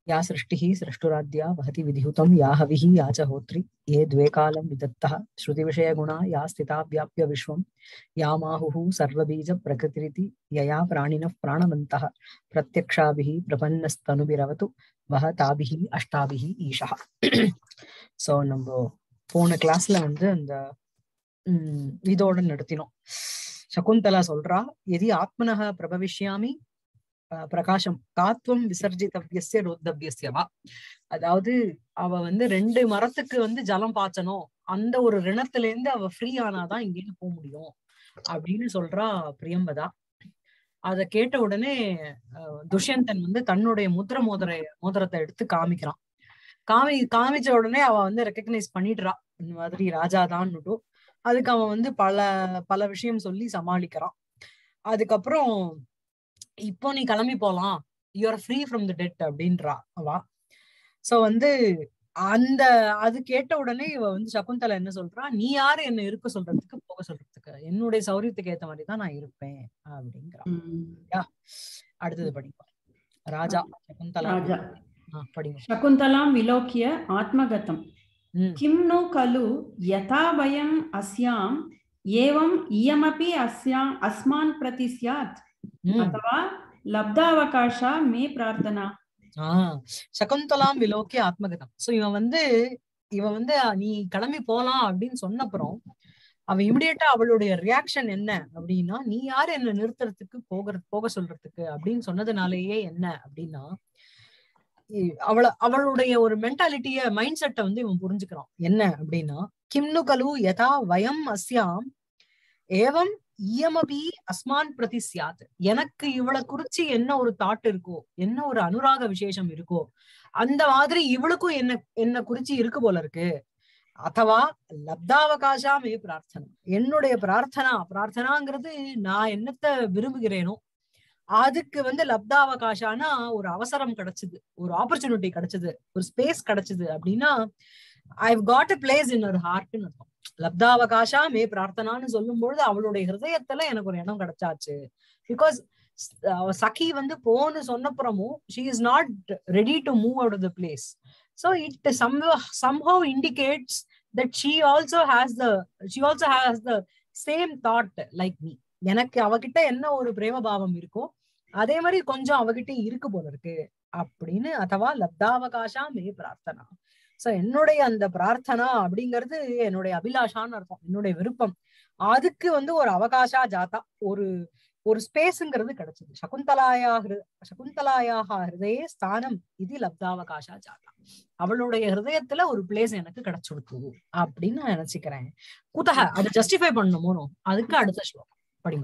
या सृष्टिः सृष्टुराद्या वहति विधिहुतं या हविः या च होत्री ये द्वे कालं विदत्तः श्रुतिविषयगुणा या स्थिता व्याप्य विश्वं या माहुः सर्वबीजप्रकृतिरिति यया प्राणिनः प्राणवन्तः प्रत्यक्षाभिः प्रपन्नस्तनुभिरवतु वह தாபிஹி அஷ்டாபிஹி ஈஷா ஸோ நம்ம போன கிளாஸ்ல வந்து அந்த உம் இதோட நடத்தினோம் சகுந்தலா சொல்றா எதி ஆத்மனக பிரபவிஷ்யாமி அஹ், பிரகாசம் காத்வம் விசர்ஜிதவ்யஸ்ய ரோத்தவ்யஸ்யவா அதாவது அவ வந்து ரெண்டு மரத்துக்கு வந்து ஜலம் பாய்ச்சணும் அந்த ஒரு ரிணத்துல இருந்து அவ ஃப்ரீ ஆனாதான் இங்கேருந்து போக முடியும் அப்படின்னு சொல்றா பிரியம்பதா அத கேட்ட உடனே அஹ், துஷ்யந்தன் வந்து தன்னுடைய முத்திர மோதிர மோதிரத்தை எடுத்து காமிக்கிறான் காமி காமிச்ச உடனே அவ வந்து ரெக்கக்னைஸ் பண்ணிடுறா இந்த மாதிரி ராஜா தான் அதுக்கு அவன் வந்து பல பல விஷயம் சொல்லி சமாளிக்கிறான் அதுக்கப்புறம் இப்போ நீ கிளம்பி போலாம் you are free from the dead அப்படின்றா அவா சோ வந்து அந்த அது கேட்ட உடனே இவ வந்து சகுந்தலா என்ன சொல்றா நீ யாரு என்ன இருக்க சொல்றதுக்கு போக சொல்றதுக்கு என்னுடைய சௌரியத்துக்கு ஏத்த மாதிரி தான் நான் இருப்பேன் அப்படிங்கிறா அடுத்தது படிப்போம் ராஜா சகுந்தலா ராஜா ஆ, படிங்க शकुन्तलां विलोक्य आत्मगतम् ம் किं नु खलु यथा वयम् अस्याम् एवम् इयमपि अस्याम् अस्मान् प्रति स्यात् ம் अथवा लब्धावकाशा मे प्रार्थना ஆஹ் சகுந்தலாம் விலோக்கி ஆத்மகதம் சோ இவன் வந்து இவன் வந்து அஹ், நீ கிளம்பி போலாம் அப்படின்னு சொன்னப்புறம் அவன் இமிடியேட்டா அவளுடைய ரியாக்ஷன் என்ன அப்படின்னா நீ யாரு என்ன நிறுத்துறதுக்கு போகிறது போக சொல்றதுக்கு அப்படின்னு சொன்னதுனாலேயே என்ன அப்படின்னா இ- அவள அவளுடைய ஒரு மென்டாலிட்டிய மைண்ட் செட்டை வந்து இவன் புரிஞ்சுக்கிறான் என்ன அப்படின்னா கிம்னு கலு யதா வயம் அஸ்யாம் ஏவம் இயமபி அஸ்மான் பிரதி சியாத் எனக்கு இவளை குறிச்சு என்ன ஒரு தாட் இருக்கோ என்ன ஒரு அனுராக விசேஷம் இருக்கோ அந்த மாதிரி இவளுக்கும் என்ன என்ன குறிச்சு இருக்கு போல இருக்கு அத்தவா லப்தாவகாசா மே பிரார்த்தனை என்னுடைய பிரார்த்தனா பிரார்த்தனாங்கிறது நான் என்னத்த விரும்புகிறேனோ அதுக்கு வந்து லப்தாவகாசானா ஒரு அவசரம் கிடைச்சது ஒரு ஆப்பர்ச்சுனிட்டி கிடைச்சது ஒரு ஸ்பேஸ் கிடைச்சது அப்படின்னா ஐ காட் அ பிளேஸ் இன் ஒரு ஹார்ட்னு அர்த்தம் லப்தாவகாசா மே பிரார்த்தனான்னு சொல்லும் பொழுது அவளுடைய ஹிருதயத்துல எனக்கு ஒரு இடம் கிடைச்சாச்சு பிகாஸ் சகி வந்து போன்னு சொன்னப்புறமும் she is not ready to move out of the place so it some somehow indicates that she also has the she also has the same thought like me எனக்கு அவகிட்ட என்ன ஒரு பிரேம பாவம் இருக்கோ அதே மாதிரி கொஞ்சம் அவகிட்ட இருக்கு போல இருக்கு அப்படின்னு அதுவா லப்தாவகாசா மே பிரார்த்தனா சோ என்னுடைய அந்த பிரார்த்தனா அப்படிங்கிறது என்னுடைய அபிலாஷான்னு அர்த்தம் என்னுடைய விருப்பம் அதுக்கு வந்து ஒரு அவகாசா ஜாதா ஒரு ஒரு ஸ்பேஸ்ங்கிறது கிடைச்சது சகுந்தலாயா ஹிரு- சகுந்தலாயாக ஹிருதயே ஸ்தானம் இது லப்தாவகாசா ஜாதா அவளுடைய ஹிருதயத்துல ஒரு பிளேஸ் எனக்கு கிடைச்சுடுத்து அப்படின்னு நான் நினைச்சுக்கிறேன் குதக அதை ஜஸ்டிஃபை பண்ணணுமோ அதுக்கு அடுத்த ஸ்லோகம் படிங்க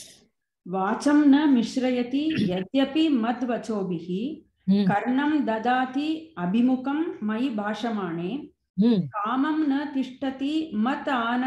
वाचं न मिश्रयति यद्यपि मद्वचोभिः ம், कर्णं ददाति अभिमुखं मयि भाषमाणे ம், कामं न तिष्ठति मत् आन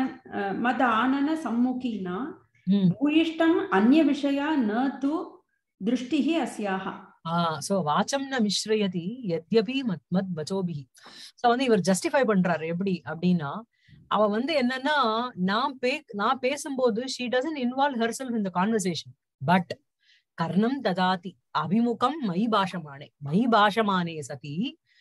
मदाननसम्मुखीना ம். भूयिष्ठम् अन्यविषया न तु दृष्टिः अस्याः ஆஹ் சோ வாச்சம் ந மிஸ்ரயதி எத்யபி மத் மத் வச்சோபிஹி சோ வந்து இவர் ஜஸ்டிஃபை பண்றாரு எப்படி அப்படின்னா அவ வந்து என்னன்னா நான் பே நான் பேசும்போது ஷீ டசன் இன்வால்வ் ஹெர்செல்ஃப் இந்த கான்வர்சேஷன் பட் கர்ணம் ததாதி அபிமுகம் மை பாஷமானே மை பாஷமானே சதி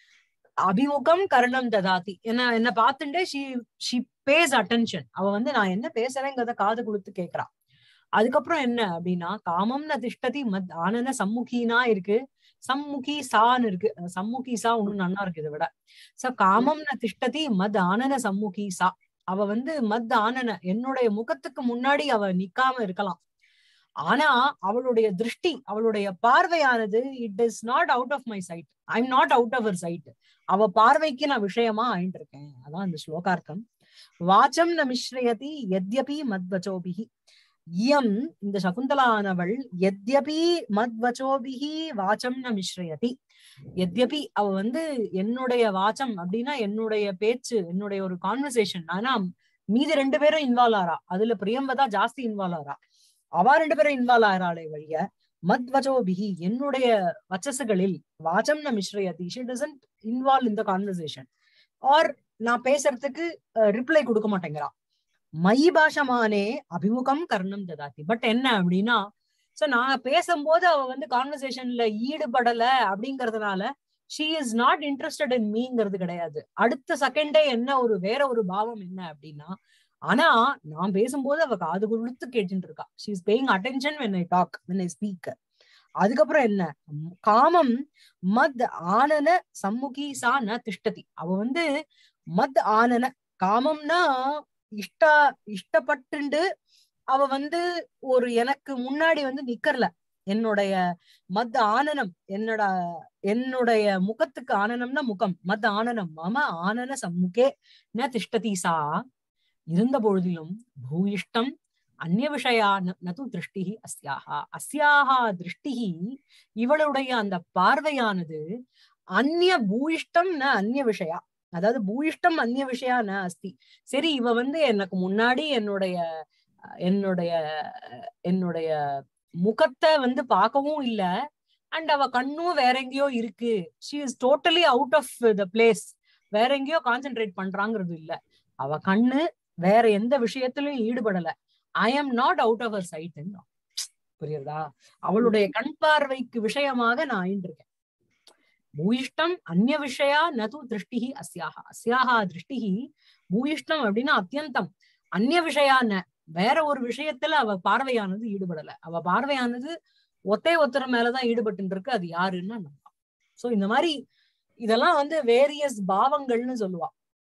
அபிமுகம் கர்ணம் ததாதி என்ன என்ன பார்த்துட்டே ஷி ஷி பேஸ் அட்டென்ஷன் அவ வந்து நான் என்ன பேசுறேங்கிறத காது கொடுத்து கேக்குறா அதுக்கப்புறம் என்ன அப்படின்னா காமம்னு திஷ்டதி மத் ஆனன சம்முகீனா இருக்கு சம்முகி சான்னு இருக்கு அஹ் சம்முகி சா ஒண்ணு நன்னா இருக்கு இதை விட சோ காமம்னு திஷ்டதி மத் ஆனன சம்முகி சா அவ வந்து மத் ஆனன என்னுடைய முகத்துக்கு முன்னாடி அவ நிக்காம இருக்கலாம் ஆனா அவளுடைய திருஷ்டி அவளுடைய பார்வையானது it is not out of my sight I am not out of her sight அவ பார்வைக்கு நான் விஷயமா ஆயிட்டு இருக்கேன் அதான் இந்த ஸ்லோகார்த்தம் வாச்சம் ந மிஸ்ரயதி எத்யபி மத்வச்சோபிஹி இயம் இந்த சகுந்தலானவள் எத்யபி மத்வச்சோபிஹி வாச்சம் ந மிஸ்ரயதி எத்யபி அவ வந்து என்னுடைய வாச்சம் அப்படின்னா என்னுடைய பேச்சு என்னுடைய ஒரு கான்வர்சேஷன் ஆனா மீதி ரெண்டு பேரும் இன்வால்வ் ஆறா அதுல பிரியம்பதா ஜாஸ்தி இன்வால்வ் ஆறா அவ ரெண்டு பேரும் இன்வால்வ் ஆறாளே வழிய மத்வச்சோபிஹி என்னுடைய வச்சசுகளில் வாச்சம் ந மிஸ்ரயதி ஷி டசன்ட் இன்வால்வ் இந்த கான்வர்சேஷன் ஆர் நான் பேசுறதுக்கு ரிப்ளை கொடுக்க மாட்டேங்கிறா மயி பாஷமானே அபிமுகம் கர்ணம் ததாதி பட் என்ன அப்படின்னா சோ நான் பேசும்போது அவ வந்து கான்வர்சேஷன்ல ஈடுபடல அப்படிங்கறதுனால she is not interested in மீங்கிறது கிடையாது அடுத்த செகண்டே என்ன ஒரு வேற ஒரு பாவம் என்ன அப்படின்னா ஆனா நான் பேசும்போது அவ காது கொடுத்து கேட்டுட்டு இருக்கா she is paying attention when I talk when I speak அதுக்கப்புறம் என்ன ம், காமம் மத் ஆனன சம்முகி சா ந திஷ்டதி அவ வந்து மத் ஆனன காமம்னா இஷ்ட இஷ்டப்பட்டுண்டு அவ வந்து ஒரு எனக்கு முன்னாடி வந்து நிக்கறல என்னுடைய மத் ஆனனம் என்னோட என்னுடைய முகத்துக்கு ஆனனம்னா முகம் மத் ஆனனம் மம ஆனன சம்முகே ந திஷ்டதி சா இருந்த பொழுதிலும் பூயிஷ்டம் அந்நிய விஷயா ந- நது திருஷ்டி அஸ்யாஹா அஸ்யாஹா திருஷ்டி இவளுடைய அந்த பார்வையானது அந்நிய பூயிஷ்டம் ந அந்நிய விஷயா அதாவது பூயிஷ்டம் அந்நிய விஷயா ந அஸ்தி சரி இவ வந்து எனக்கு முன்னாடி என்னுடைய அஹ், என்னுடைய அஹ், என்னுடைய முகத்தை வந்து பார்க்கவும் இல்ல அண்ட் அவ கண்ணும் வேற எங்கேயோ இருக்கு she is totally out of the place வேற எங்கேயோ கான்சென்ட்ரேட் பண்றாங்கிறது இல்ல அவ கண்ணு வேற எந்த விஷயத்திலும் ஈடுபடல I am not out of her sight புரியுறதா அவளுடைய கண் பார்வைக்கு விஷயமாக நான் ஆயின்றிருக்கேன் பூயிஷ்டம் அந்நிய விஷயா நது திருஷ்டிஹி அஸ்யாஹா அஸ்யாஹா திருஷ்டிஹி பூயிஷ்டம் அப்படின்னா அத்தியந்தம் அந்நிய விஷயா ந வேற ஒரு விஷயத்துல அவ பார்வையானது ஈடுபடல அவ பார்வையானது ஒத்தே ஒத்தர மேலதான் ஈடுபட்டு இருக்கு அது யாருன்னா நம்ம சோ இந்த மாதிரி இதெல்லாம் வந்து வேரியஸ் பாவங்கள்னு சொல்லுவா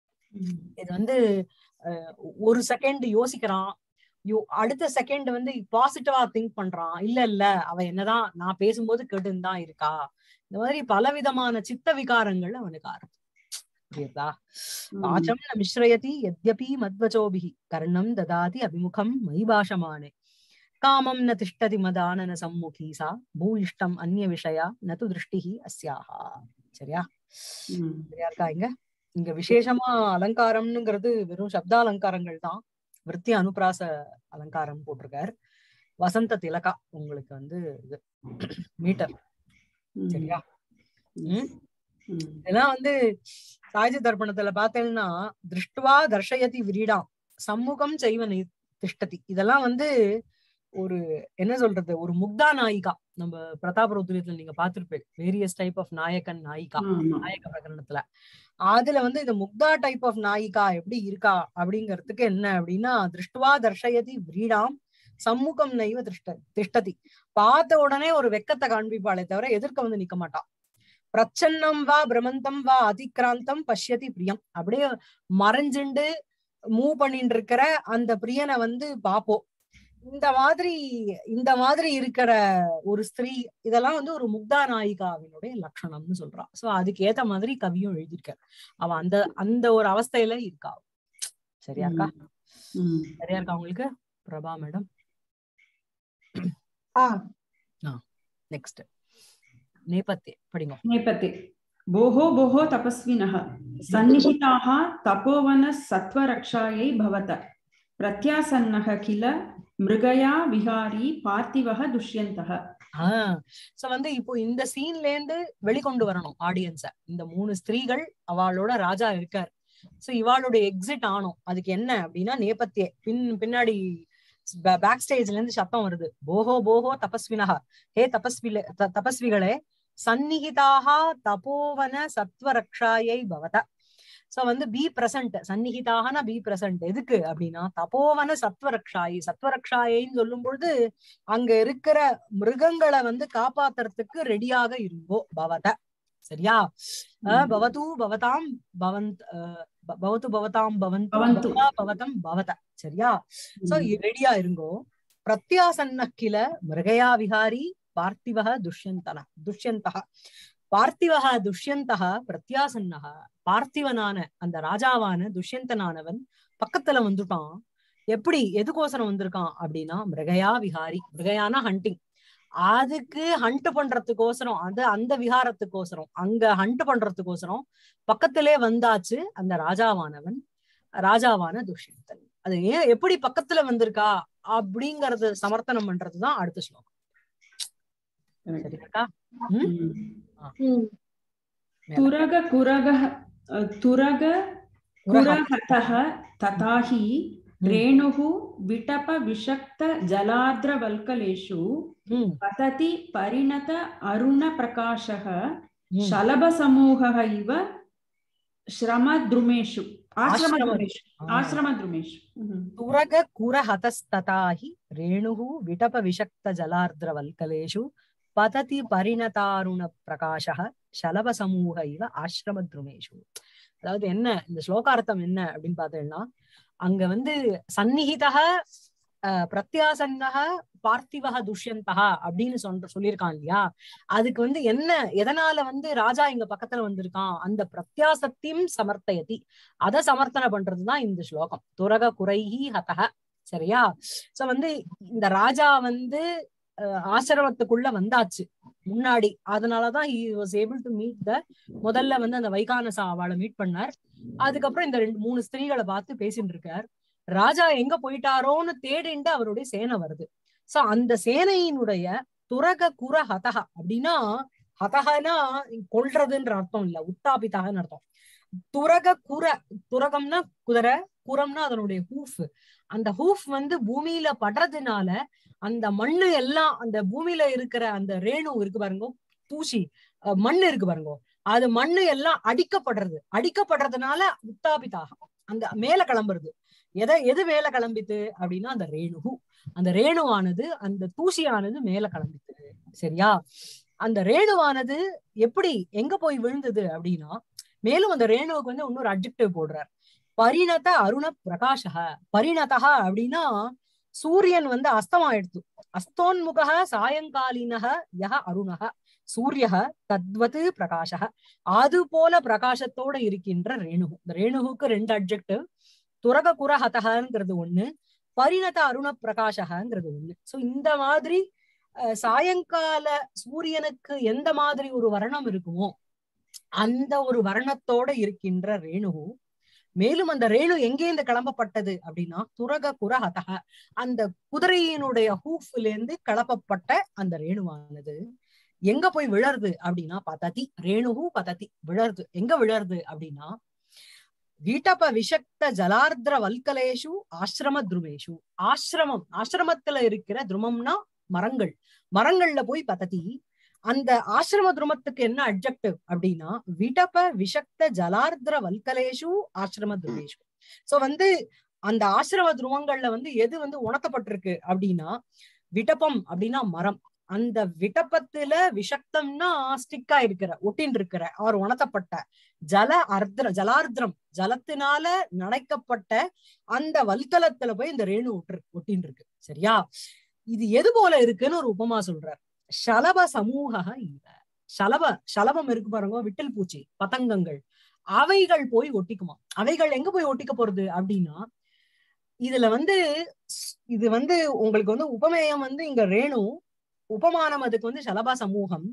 இது வந்து அஹ், ஒரு செகண்ட் யோசிக்கிறான் யோ அடுத்த செகண்ட் வந்து பாசிட்டிவா திங்க் பண்றான் இல்ல இல்ல அவ என்னதான் நான் பேசும்போது கேட்டுன்னு தான் இருக்கா இந்த மாதிரி பலவிதமான சித்த விகாரங்கள் அவனுக்கு ஆரம்பம் புரியுதா வாச்சம் ந மிஸ்ரயதி யத்யபி மத்வச்சோபிஹி கர்ணம் ததாதி அபிமுகம் மயி பாஷமானே காமம் ந திஷ்டதி மதானன சம்முகி சா பூயிஷ்டம் அந்நிய விஷயா நது திருஷ்டிஹி அஸ்யாஹா சரியா சரியா இருக்கா இங்க இங்க விசேஷமா அலங்காரம்ங்கிறது வெறும் சப்த அலங்காரங்கள் தான் விருத்தி அனுப்பிராச அலங்காரம் போட்டிருக்கார் வசந்த திலகா உங்களுக்கு வந்து இது மீட்டர் சரியா ம்? இதெல்லாம் வந்து சாயுஜ தர்ப்பணத்துல பார்த்தேன்னா திருஷ்டுவா தர்ஷயதி விரீடாம் சம்முகம் செய்வனை திஷ்டதி இதெல்லாம் வந்து ஒரு என்ன சொல்றது ஒரு முக்தா நாயிகா நம்ம பிரதாபரோத்ரியத்துல நீங்க பார்த்திருப்பீங்க வேரியஸ் டைப் ஆஃப் நாயகன் நாயிகா நாயக பிரகரணத்துல அதுல வந்து இந்த முக்தா டைப் ஆஃப் நாயிகா எப்படி இருக்கா அப்படிங்கறதுக்கு என்ன அப்படின்னா திருஷ்டுவா தர்ஷயதி விரீடாம் சம்முகம் நைவ திருஷ்ட திஷ்டதி பார்த்த உடனே ஒரு வெக்கத்தை காண்பிப்பாளே தவிர எதிர்க்க வந்து நிக்க மாட்டா பிரச்சன்னம் வா பிரமந்தம் வா அதிக்ராந்தம் பஷ்யதி பிரியம் அப்படியே மறைஞ்சுண்டு மூவ் பண்ணிட்டு இருக்கிற அந்த பிரியனை வந்து பாப்போம் இந்த மாதிரி இந்த மாதிரி இருக்கிற ஒரு ஸ்திரீ இதெல்லாம் வந்து ஒரு முக்தா நாயிகாவினுடைய லட்சணம்னு சொல்றா சோ அதுக்கு ஏத்த மாதிரி கவியும் எழுதியிருக்காரு அவ அந்த அந்த ஒரு அவஸ்தையில இருக்கா சரியா இருக்கா சரியா இருக்கா உங்களுக்கு பிரபா மேடம் நெக்ஸ்ட் நேபத்தே படிங்க नेपथे भोः भोः तपस्विनः सन्निहिताः तपोवनसत्त्वरक्षायै भवत प्रत्यासन्नः किल மிருகயா விஹாரி பார்த்திவக துஷ்யந்தக ஆஹ் சோ வந்து இப்போ இந்த சீன்ல இருந்து வெளிக்கொண்டு வரணும் ஆடியன்ஸ இந்த மூணு ஸ்திரீகள் அவளோட ராஜா இருக்கார் சோ இவாளுடைய எக்ஸிட் ஆனோம் அதுக்கு என்ன அப்படின்னா நேபத்திய பின் பின்னாடி பேக் ஸ்டேஜ்ல இருந்து சத்தம் வருது போஹோ போஹோ தபஸ்வினஹா ஹே தபஸ்வில த- தபஸ்விகளே சந்நிகிதாக தபோவன சத்வரக்ஷாயை பவத சோ வந்து பி பிரசன்ட் சந்நிகிதாகனா பி பிரசன்ட் எதுக்கு அப்படின்னா தபோவன சத்வரக்ஷாயி சத்வரக்ஷாயின்னு சொல்லும் பொழுது அங்க இருக்கிற மிருகங்களை வந்து காப்பாத்துறதுக்கு ரெடியாக இருங்கோ பவத சரியா அஹ் பவது பவதாம் பவந்த் அஹ் ப- பவது பவதாம் பவந்து பவந்து. பவதா பவதம் பவத சரியா சோ ரெடியா இருங்கோ பிரத்யாசன்ன கில மிருகயா விஹாரி பார்த்திவக துஷ்யந்தன துஷ்யந்தக பார்த்திவக துஷ்யந்தக பிரத்யாசன்னக பார்த்திவனான அந்த ராஜாவான துஷ்யந்தனானவன் பக்கத்துல வந்துட்டான் எப்படி எதுக்கோசரம் வந்திருக்கான் அப்படின்னா மிருகயா விஹாரி மிருகயானா ஹண்டிங் அதுக்கு ஹண்ட் பண்றதுக்கோசரம் அது அந்த விஹாரத்துக்கோசரம் அங்க ஹண்ட் பண்றதுக்கோசரம் பக்கத்திலே வந்தாச்சு அந்த ராஜாவானவன் ராஜாவான துஷ்யந்தன் அது ஏன் எப்படி பக்கத்துல வந்திருக்கா அப்படிங்கறது சமர்த்தனம் பண்றதுதான் அடுத்த ஸ்லோகம் சரியாக்கா துரக குரக துரக குரஹதः तथा हि रेणुः विटप विषक्त जलार्द्रवल्कलेषु ம் पतति परिणत अरुणप्रकाशः ம். शलभसमूहः इव श्रमद्रुमेषु आश्रमद्रुमेषु ஆ. आश्रमद्रुमेषु Mhm. तुरग कुरहतस्तथा हि रेणुः विटप विषक्त जलार्द्रवल्कलेषु पतति परिणतारुण प्रकाशः शलभ சமூக இவ ஆசிரமத்ருமேஷு அதாவது என்ன இந்த ஸ்லோகார்த்தம் என்ன அப்படின்னு பார்த்தீங்கன்னா அங்க வந்து சந்நிகிதக பிரத்யாசன்னக பார்த்திவக துஷ்யந்தகா அப்படின்னு சொல்ற சொல்லியிருக்கான் இல்லையா அதுக்கு வந்து என்ன எதனால வந்து ராஜா இங்க பக்கத்துல வந்திருக்கான் அந்த பிரத்யாசத்தையும் சமர்த்தயதி அத சமர்த்தனை பண்றதுதான் இந்த ஸ்லோகம் துரக குறைஹி ஹதக சரியா சோ வந்து இந்த ராஜா வந்து அஹ், ஆசிரமத்துக்குள்ள வந்தாச்சு முன்னாடி அதனாலதான் he was able to meet the முதல்ல வந்து அந்த வைகானசா அவளை மீட் பண்ணார் அதுக்கப்புறம் இந்த ரெண்டு மூணு ஸ்திரீகளை பார்த்து பேசிட்டு இருக்கார் ராஜா எங்க போயிட்டாரோன்னு தேடிண்டு அவருடைய சேனை வருது சோ அந்த சேனையினுடைய துரக குர ஹதக அப்படின்னா ஹதகனா கொல்றதுன்ற அர்த்தம் இல்ல உத்தாபிதகன்னு அர்த்தம் துரக குர துரகம்னா குதிரை குரம்னா அதனுடைய ஹூஃப் அந்த ஹூஃப் வந்து பூமியில படுறதுனால அந்த மண்ணு எல்லாம் அந்த பூமியில இருக்கிற அந்த ரேணு இருக்கு பாருங்க தூசி அஹ், மண்ணு இருக்கு பாருங்க அது மண்ணு எல்லாம் அடிக்கப்படுறது அடிக்கப்படுறதுனால உத்தாபிதாகம் அந்த மேல கிளம்புறது எதை எது மேல கிளம்பித்து அப்படின்னா அந்த ரேணு அந்த ரேணுவானது அந்த தூசியானது மேல கிளம்பித்து சரியா அந்த ரேணுவானது எப்படி எங்க போய் விழுந்தது அப்படின்னா மேலும் அந்த ரேணுவுக்கு வந்து இன்னொரு அட்ஜெக்டிவ் போடுறார் பரிணத அருண பிரகாஷக பரிணதா அப்படின்னா சூரியன் வந்து அஸ்தமாயிடுத்து அஸ்தோன்முக சாயங்காலினக யக அருணக சூரியக தத்வத்து பிரகாஷக அது போல பிரகாசத்தோட இருக்கின்ற ரேணுகு இந்த ரேணுகுக்கு ரெண்டு அட்ஜெக்டிவ் துரக குரஹதகங்கிறது ஒண்ணு பரிணத அருண பிரகாஷகங்கிறது ஒண்ணு சோ இந்த மாதிரி அஹ், சாயங்கால சூரியனுக்கு எந்த மாதிரி ஒரு வர்ணம் இருக்குமோ அந்த ஒரு வர்ணத்தோட இருக்கின்ற ரேணுகு மேலும் அந்த ரேணு எங்கேருந்து கிளம்பப்பட்டது அப்படின்னா துரக குரஹதக அந்த குதிரையினுடைய ஹூஃப்ல இருந்து கிளப்பப்பட்ட அந்த ரேணுவானது எங்க போய் விழருது அப்படின்னா பததி ரேணுகு பததி விழருது எங்க விழருது அப்படின்னா வீட்டப்ப விஷக்த ஜலார்திர வல்கலேஷு ஆசிரம துருமேஷு ஆசிரமம் ஆசிரமத்துல இருக்கிற துருமம்னா மரங்கள் மரங்கள்ல போய் பததி அந்த ஆசிரம துருமத்துக்கு என்ன அப்ஜெக்டிவ் அப்படின்னா விடப விஷக்த ஜலார்திர வல்கலேஷு ஆசிரம துருமேஷு சோ வந்து அந்த ஆசிரம துருவங்கள்ல வந்து எது வந்து உணர்த்தப்பட்டிருக்கு அப்படின்னா விடபம் அப்படின்னா மரம் அந்த விடப்பத்துல விஷக்தம்னா ஸ்டிக்கா இருக்கிற ஒட்டின் இருக்கிற அவர் உணர்த்தப்பட்ட ஜல அர்த்ர ஜலார்திரம் ஜலத்தினால நனைக்கப்பட்ட அந்த வல்கலத்துல போய் இந்த ரேணு ஒட்டு ஒட்டின் இருக்கு சரியா இது எது போல இருக்குன்னு ஒரு உபமா சொல்றார் ஷலப சமூக இவ ஷலப ஷலபம் இருக்கு பாருங்க விட்டில் பூச்சி பதங்கங்கள் அவைகள் போய் ஒட்டிக்குமா அவைகள் எங்க போய் ஒட்டிக்க போறது அப்படின்னா இதுல வந்து ஸ்- இது வந்து உங்களுக்கு வந்து உபமேயம் வந்து இங்க ரேணு உபமானம் அதுக்கு வந்து ஷலபா சமூகம்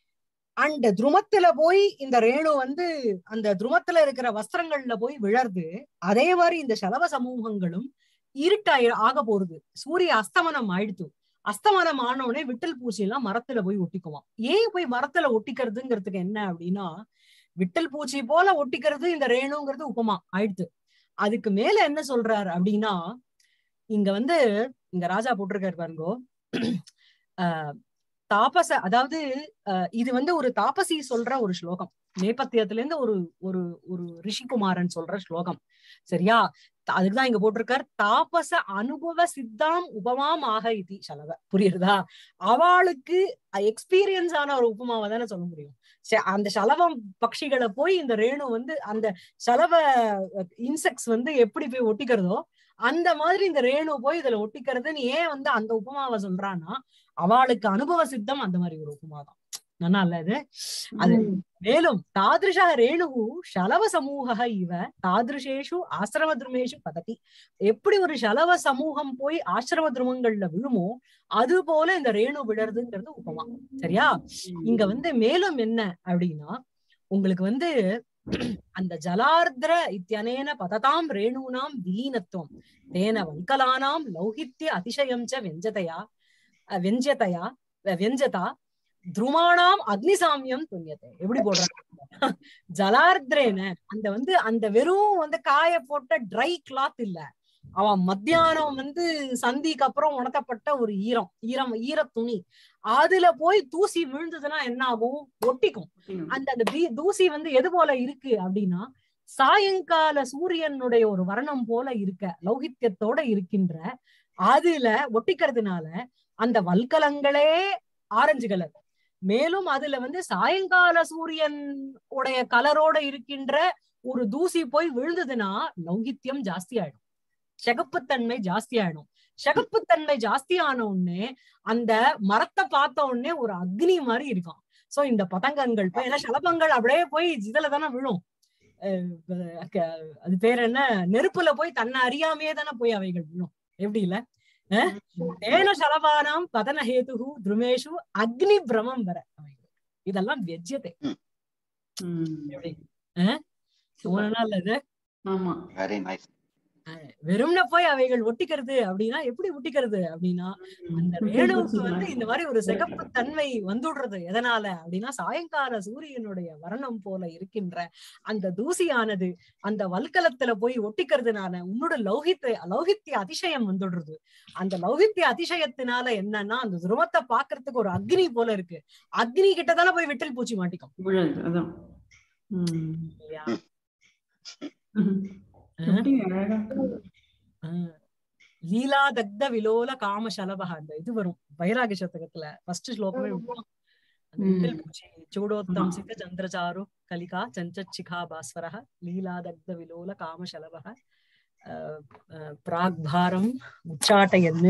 அண்ட் துருமத்துல போய் இந்த ரேணு வந்து அந்த துருமத்துல இருக்கிற வஸ்திரங்கள்ல போய் விழருது அதே மாதிரி இந்த ஷலப சமூகங்களும் இருட்டாய் ஆக போறது சூரிய அஸ்தமனம் ஆயிடுத்து அஸ்தமனம் ஆன உடனே விட்டல் பூச்சி எல்லாம் மரத்துல போய் ஒட்டிக்குவான் ஏன் போய் மரத்துல ஒட்டிக்கிறதுங்கிறதுக்கு என்ன அப்படின்னா விட்டல் பூச்சி போல ஒட்டிக்கிறது இந்த ரேணுங்கிறது உபமா ஆயிடுத்து அதுக்கு மேல என்ன சொல்றாரு அப்படின்னா இங்க வந்து இங்க ராஜா போட்டிருக்காரு பாருங்கோ ஆஹ் தாபச அதாவது ஆஹ் இது வந்து ஒரு தாபசி சொல்ற ஒரு ஸ்லோகம் நேபத்தியத்துல இருந்து ஒரு ஒரு ஒரு ரிஷிகுமாரன் சொல்ற ஸ்லோகம் சரியா த- அதுக்குதான் இங்க போட்டிருக்கார் தாபச அனுபவ சித்தாம் உபமாம் ஆக இதி சலவ புரியுறதா அவளுக்கு எக்ஸ்பீரியன்ஸ் ஆன ஒரு உபமாவை தானே சொல்ல முடியும் ச- அந்த சலவம் பட்சிகளை போய் இந்த ரேணு வந்து அந்த சலவ இன்செக்ட்ஸ் வந்து எப்படி போய் ஒட்டிக்கிறதோ அந்த மாதிரி இந்த ரேணு போய் இதுல ஒட்டிக்கிறதுன்னு ஏன் வந்து அந்த உபமாவை சொல்றான்னா அவளுக்கு அனுபவ சித்தம் அந்த மாதிரி ஒரு உபமா தான் நல்லா இல்ல இது அது மேலும் தாதிருஷ ரேணுகு ஷலவ சமூக இவ தாதிருஷேஷு ஆசிரம துருமேஷு பததி எப்படி ஒரு ஷலவ சமூகம் போய் ஆசிரம துருமங்கள்ல விழுமோ அது போல இந்த ரேணு விழறதுங்கிறது உபமா சரியா இங்க வந்து மேலும் என்ன அப்படின்னா உங்களுக்கு வந்து அந்த ஜலார்திர இத்தியனேன பததாம் ரேணூனாம் விலீனத்துவம் தேன வல்கலானாம் லௌகித்ய அதிசயம் ச வெஞ்சதையா அஹ் வெஞ்சதையா அஹ் வெஞ்சதா துருமானாம் அக்னிசாமியம் துண்ணியத்தை எப்படி போடுறாங்க ஜலார்திரேன அந்த வந்து அந்த வெறும் வந்து காய போட்ட ட்ரை கிளாத் இல்ல அவன் மத்தியானம் வந்து சந்திக்கு அப்புறம் உணர்த்தப்பட்ட ஒரு ஈரம் ஈரம் ஈர துணி அதுல போய் தூசி விழுந்ததுன்னா என்ன ஆகும் ஒட்டிக்கும் அந்த அந்த தீ- தூசி வந்து எது போல இருக்கு அப்படின்னா சாயங்கால சூரியனுடைய ஒரு வர்ணம் போல இருக்க லௌகித்யத்தோட இருக்கின்ற அதுல ஒட்டிக்கிறதுனால அந்த வல்கலங்களே ஆரஞ்சு கலர் மேலும் அதுல வந்து சாயங்கால சூரியன் உடைய கலரோட இருக்கின்ற ஒரு தூசி போய் விழுந்ததுன்னா லௌகித்யம் ஜாஸ்தி ஆயிடும் சிகப்புத்தன்மை ஜாஸ்தி ஆயிடும் சிகப்புத்தன்மை ஜாஸ்தி ஆன உடனே அந்த மரத்தை பார்த்த உடனே ஒரு அக்னி மாதிரி இருக்கும் சோ இந்த பதங்கங்கள் போய் ஏன்னா சலபங்கள் அப்படியே போய் இதுல தானே விழும் அஹ் க- அது பேர் என்ன நெருப்புல போய் தன்னை அறியாமையே தானே போய் அவைகள் விழும் எப்படி இல்ல அஹ்? தேன சலபானாம் பதன ஹேதுகு துருமேஷு அக்னி பிரமம் வர அவைகள் இதெல்லாம் வெஜ்யத்தை எப்படி சோழனா இல்ல இது ஆமா வெரி நைஸ் வெறும்ன போய் அவைகள் ஒட்டிக்கிறது அப்படின்னா எப்படி ஒட்டிக்கிறது அப்படின்னா அந்த ரேணுவுக்கு வந்து இந்த மாதிரி ஒரு சிகப்பு தன்மை வந்துடுறது எதனால அப்படின்னா சாயங்கால சூரியனுடைய வர்ணம் போல இருக்கின்ற அந்த தூசியானது அந்த வல்கலத்துல போய் ஒட்டிக்கிறதுனால உன்னோட லௌகித்த லௌகித்திய அதிசயம் வந்துடுறது அந்த லௌகித்திய அதிசயத்தினால என்னன்னா அந்த துருவத்தை பாக்குறதுக்கு ஒரு அக்னி போல இருக்கு அக்னி கிட்டதால போய் விட்டல் பூச்சி மாட்டிக்கும் விழுது அதான் உம் இல்லையா உம். எப்படி அழகா ஆஹ் லீலா தக்த விலோல காம சலபக அந்த இது வரும் வைராகி சதகத்துல ஃபர்ஸ்ட் ஸ்லோகமே விட்டுரும். அந்த ம். விட்டல் பூச்சி சூடோத்தம் சித்த சந்திரச்சாரு கலிகா சஞ்சச்சிகா பாஸ்வரः லீலா தக்த விலோல காம சலபக பிராக்பாரம் உச்சாட்டயன்னு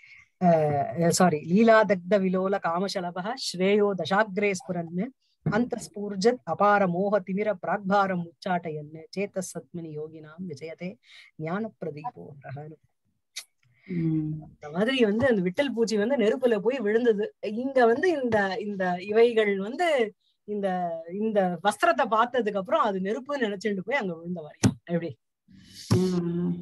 சாரி லீலா தக்த விலோல காமசலபக ஸ்ரேயோ தசாக்ரே ஸ்புரன்னு அந்தஸ்பூர்ஜத் அபார மோக திமிர பிராக்பாரம் உச்சாட்டயன்னு சேத்த சத்மினி யோகினாம் விஜயதே ஞான பிரதீபோ ரஹனு உம் இந்த மாதிரி வந்து அந்த விட்டல் பூச்சி வந்து நெருப்புல போய் விழுந்தது இங்க வந்து இந்த இந்த இவைகள் வந்து இந்த இந்த வஸ்திரத்தை பார்த்ததுக்கு அப்புறம் அது நெருப்புன்னு நினைச்சுட்டு போய் அங்க விழுந்த வாரியம் எப்படி உம்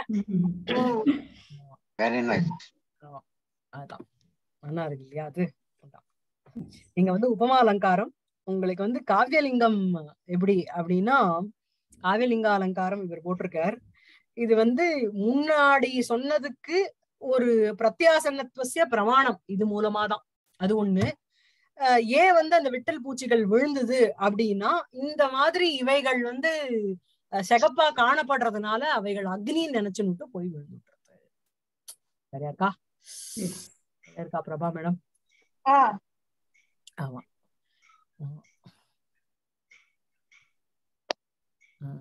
வெரி நைஸ் அதான் நல்லா இருக்கு இல்லையா அது அதான். நீங்க வந்து உபமா அலங்காரம் உங்களுக்கு வந்து காவியலிங்கம் எப்படி அப்படின்னா காவியலிங்க அலங்காரம் இவர் போட்டிருக்கார் இது வந்து முன்னாடி சொன்னதுக்கு ஒரு பிரத்யாசன்னத்துவசிய பிரமாணம் இது மூலமா தான் அது ஒண்ணு அஹ் ஏன் வந்து அந்த விட்டல் பூச்சிகள் விழுந்தது அப்படின்னா இந்த மாதிரி இவைகள் வந்து அஹ், சிகப்பா காணப்படுறதுனால அவைகள் அக்னின்னு நினைச்சுன்னுட்டு போய் விழுந்துட்டு சரியா இருக்கா Yes. சரியா இருக்கா பிரபா மேடம் ஆ ஆமா ஆமா. ஆ.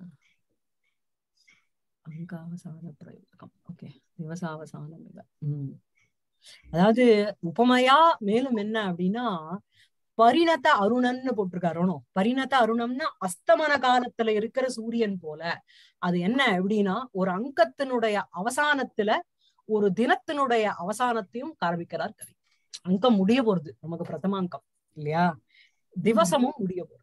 அங்காவசான பிரயோகம் ஓகே திவசாவசானம் இவ உம் அதாவது உபமையா மேலும் என்ன அப்படின்னா பரிணத அருணன்னு போட்டிருக்காரோனோ பரிணத அருணம்னா அஸ்தமன காலத்துல இருக்கிற சூரியன் போல அது என்ன எப்படின்னா ஒரு அங்கத்தினுடைய அவசானத்துல ஒரு தினத்தினுடைய அவசானத்தையும் காண்பிக்கிறார் கவி அங்கம் முடிய போறது நமக்கு பிரதம அங்கம் இல்லையா திவசமும் முடிய போறது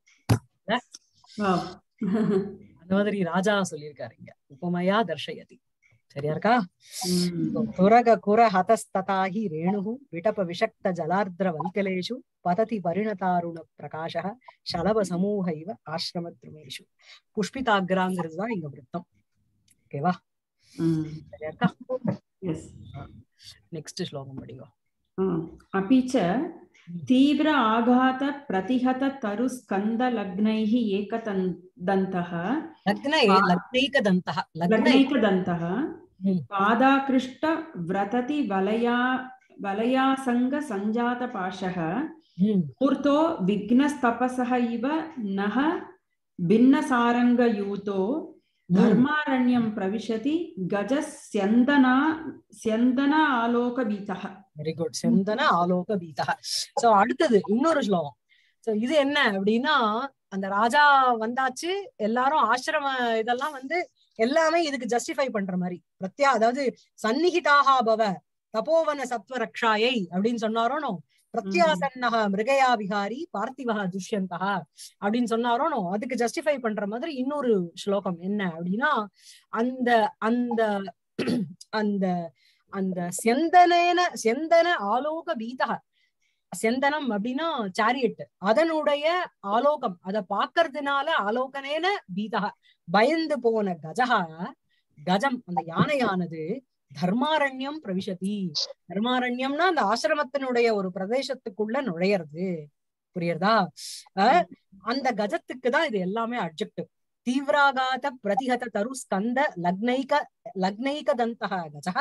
Wow. அந்த மாதிரி ராஜா சொல்லியிருக்காரு இங்க உபமையா தர்ஷயதி சரியா இருக்கா உம் துரக குர ஹதஸ்ததாஹி ரேணு விடப விஷக்த ஜலார்திர வல்கலேஷு பததி பரிணதாருண பிரகாஷ சலப சமூக இவ ஆசிரமத்ருமேஷு புஷ்பிதாகிராங்கிறது தான் இங்க விருத்தம் ஓகேவா உம் சரியா இருக்கா Yes. நெக்ஸ்ட் ஸ்லோகம் படிங்க ஆ. अपि च तीव्र आघात प्रतिहत तरु स्कन्द लग्नैः एकदन्तः லக்ன லக்னைகதந்தः லக்னை लग्नैकदन्तः हम्म। पादाकृष्ट व्रतति वलया वलयासङ्ग सञ्जातपाशः ம், मूर्तो विघ्नस्तपसः इव नः भिन्नसारङ्गयूतो धर्मारण्यं प्रविशति गजः स्यन्दना स्यन्दन आलोकभीतः வெரி குட் செந்தன ஆலோக பீதா சோ அடுத்தது இன்னொரு ஸ்லோகம் சோ இது என்ன அப்படின்னா அந்த ராஜா வந்தாச்சு எல்லாரும் ஆசிரம இதெல்லாம் வந்து எல்லாமே இதுக்கு ஜஸ்டிஃபை பண்ற மாதிரி பிரத்யா அதாவது சந்நிகிதாக பவ தபோவன சத்வ ரக்ஷாயை அப்படின்னு சொன்னாரோனோ பிரத்யாசன்னக மிருகயா விகாரி பார்த்திவக துஷ்யந்தக அப்படின்னு சொன்னாரோனோ அதுக்கு ஜஸ்டிஃபை பண்ற மாதிரி இன்னொரு ஸ்லோகம் என்ன அப்படின்னா அந்த அந்த அந்த அந்த செந்தனேன செந்தன ஆலோக பீதக செந்தனம் அப்படின்னா சாரியட் அதனுடைய ஆலோகம் அத பாக்குறதுனால ஆலோகனேன பீதக பயந்து போன கஜக கஜம் அந்த யானையானது தர்மாரண்யம் பிரவிசதி தர்மாரண்யம்னா அந்த ஆசிரமத்தினுடைய ஒரு பிரதேசத்துக்குள்ள நுழையிறது புரியுறதா அஹ் அந்த கஜத்துக்கு தான் இது எல்லாமே அப்ஜெக்டிவ் தீவிராகாத பிரதிகத தரு ஸ்கந்த லக்னைக லக்னைக தந்தக கஜः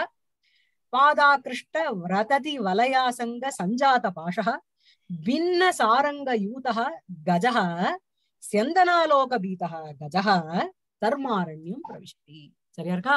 பாதாகிருஷ்ட விரததி வலயாசங்க சஞ்சாத பாஷः பின்ன சாரங்க யூதः கஜः செந்தனாலோக பீதः கஜः தர்மாரண்யம் பிரவிஷ்டி சரியா இருக்கா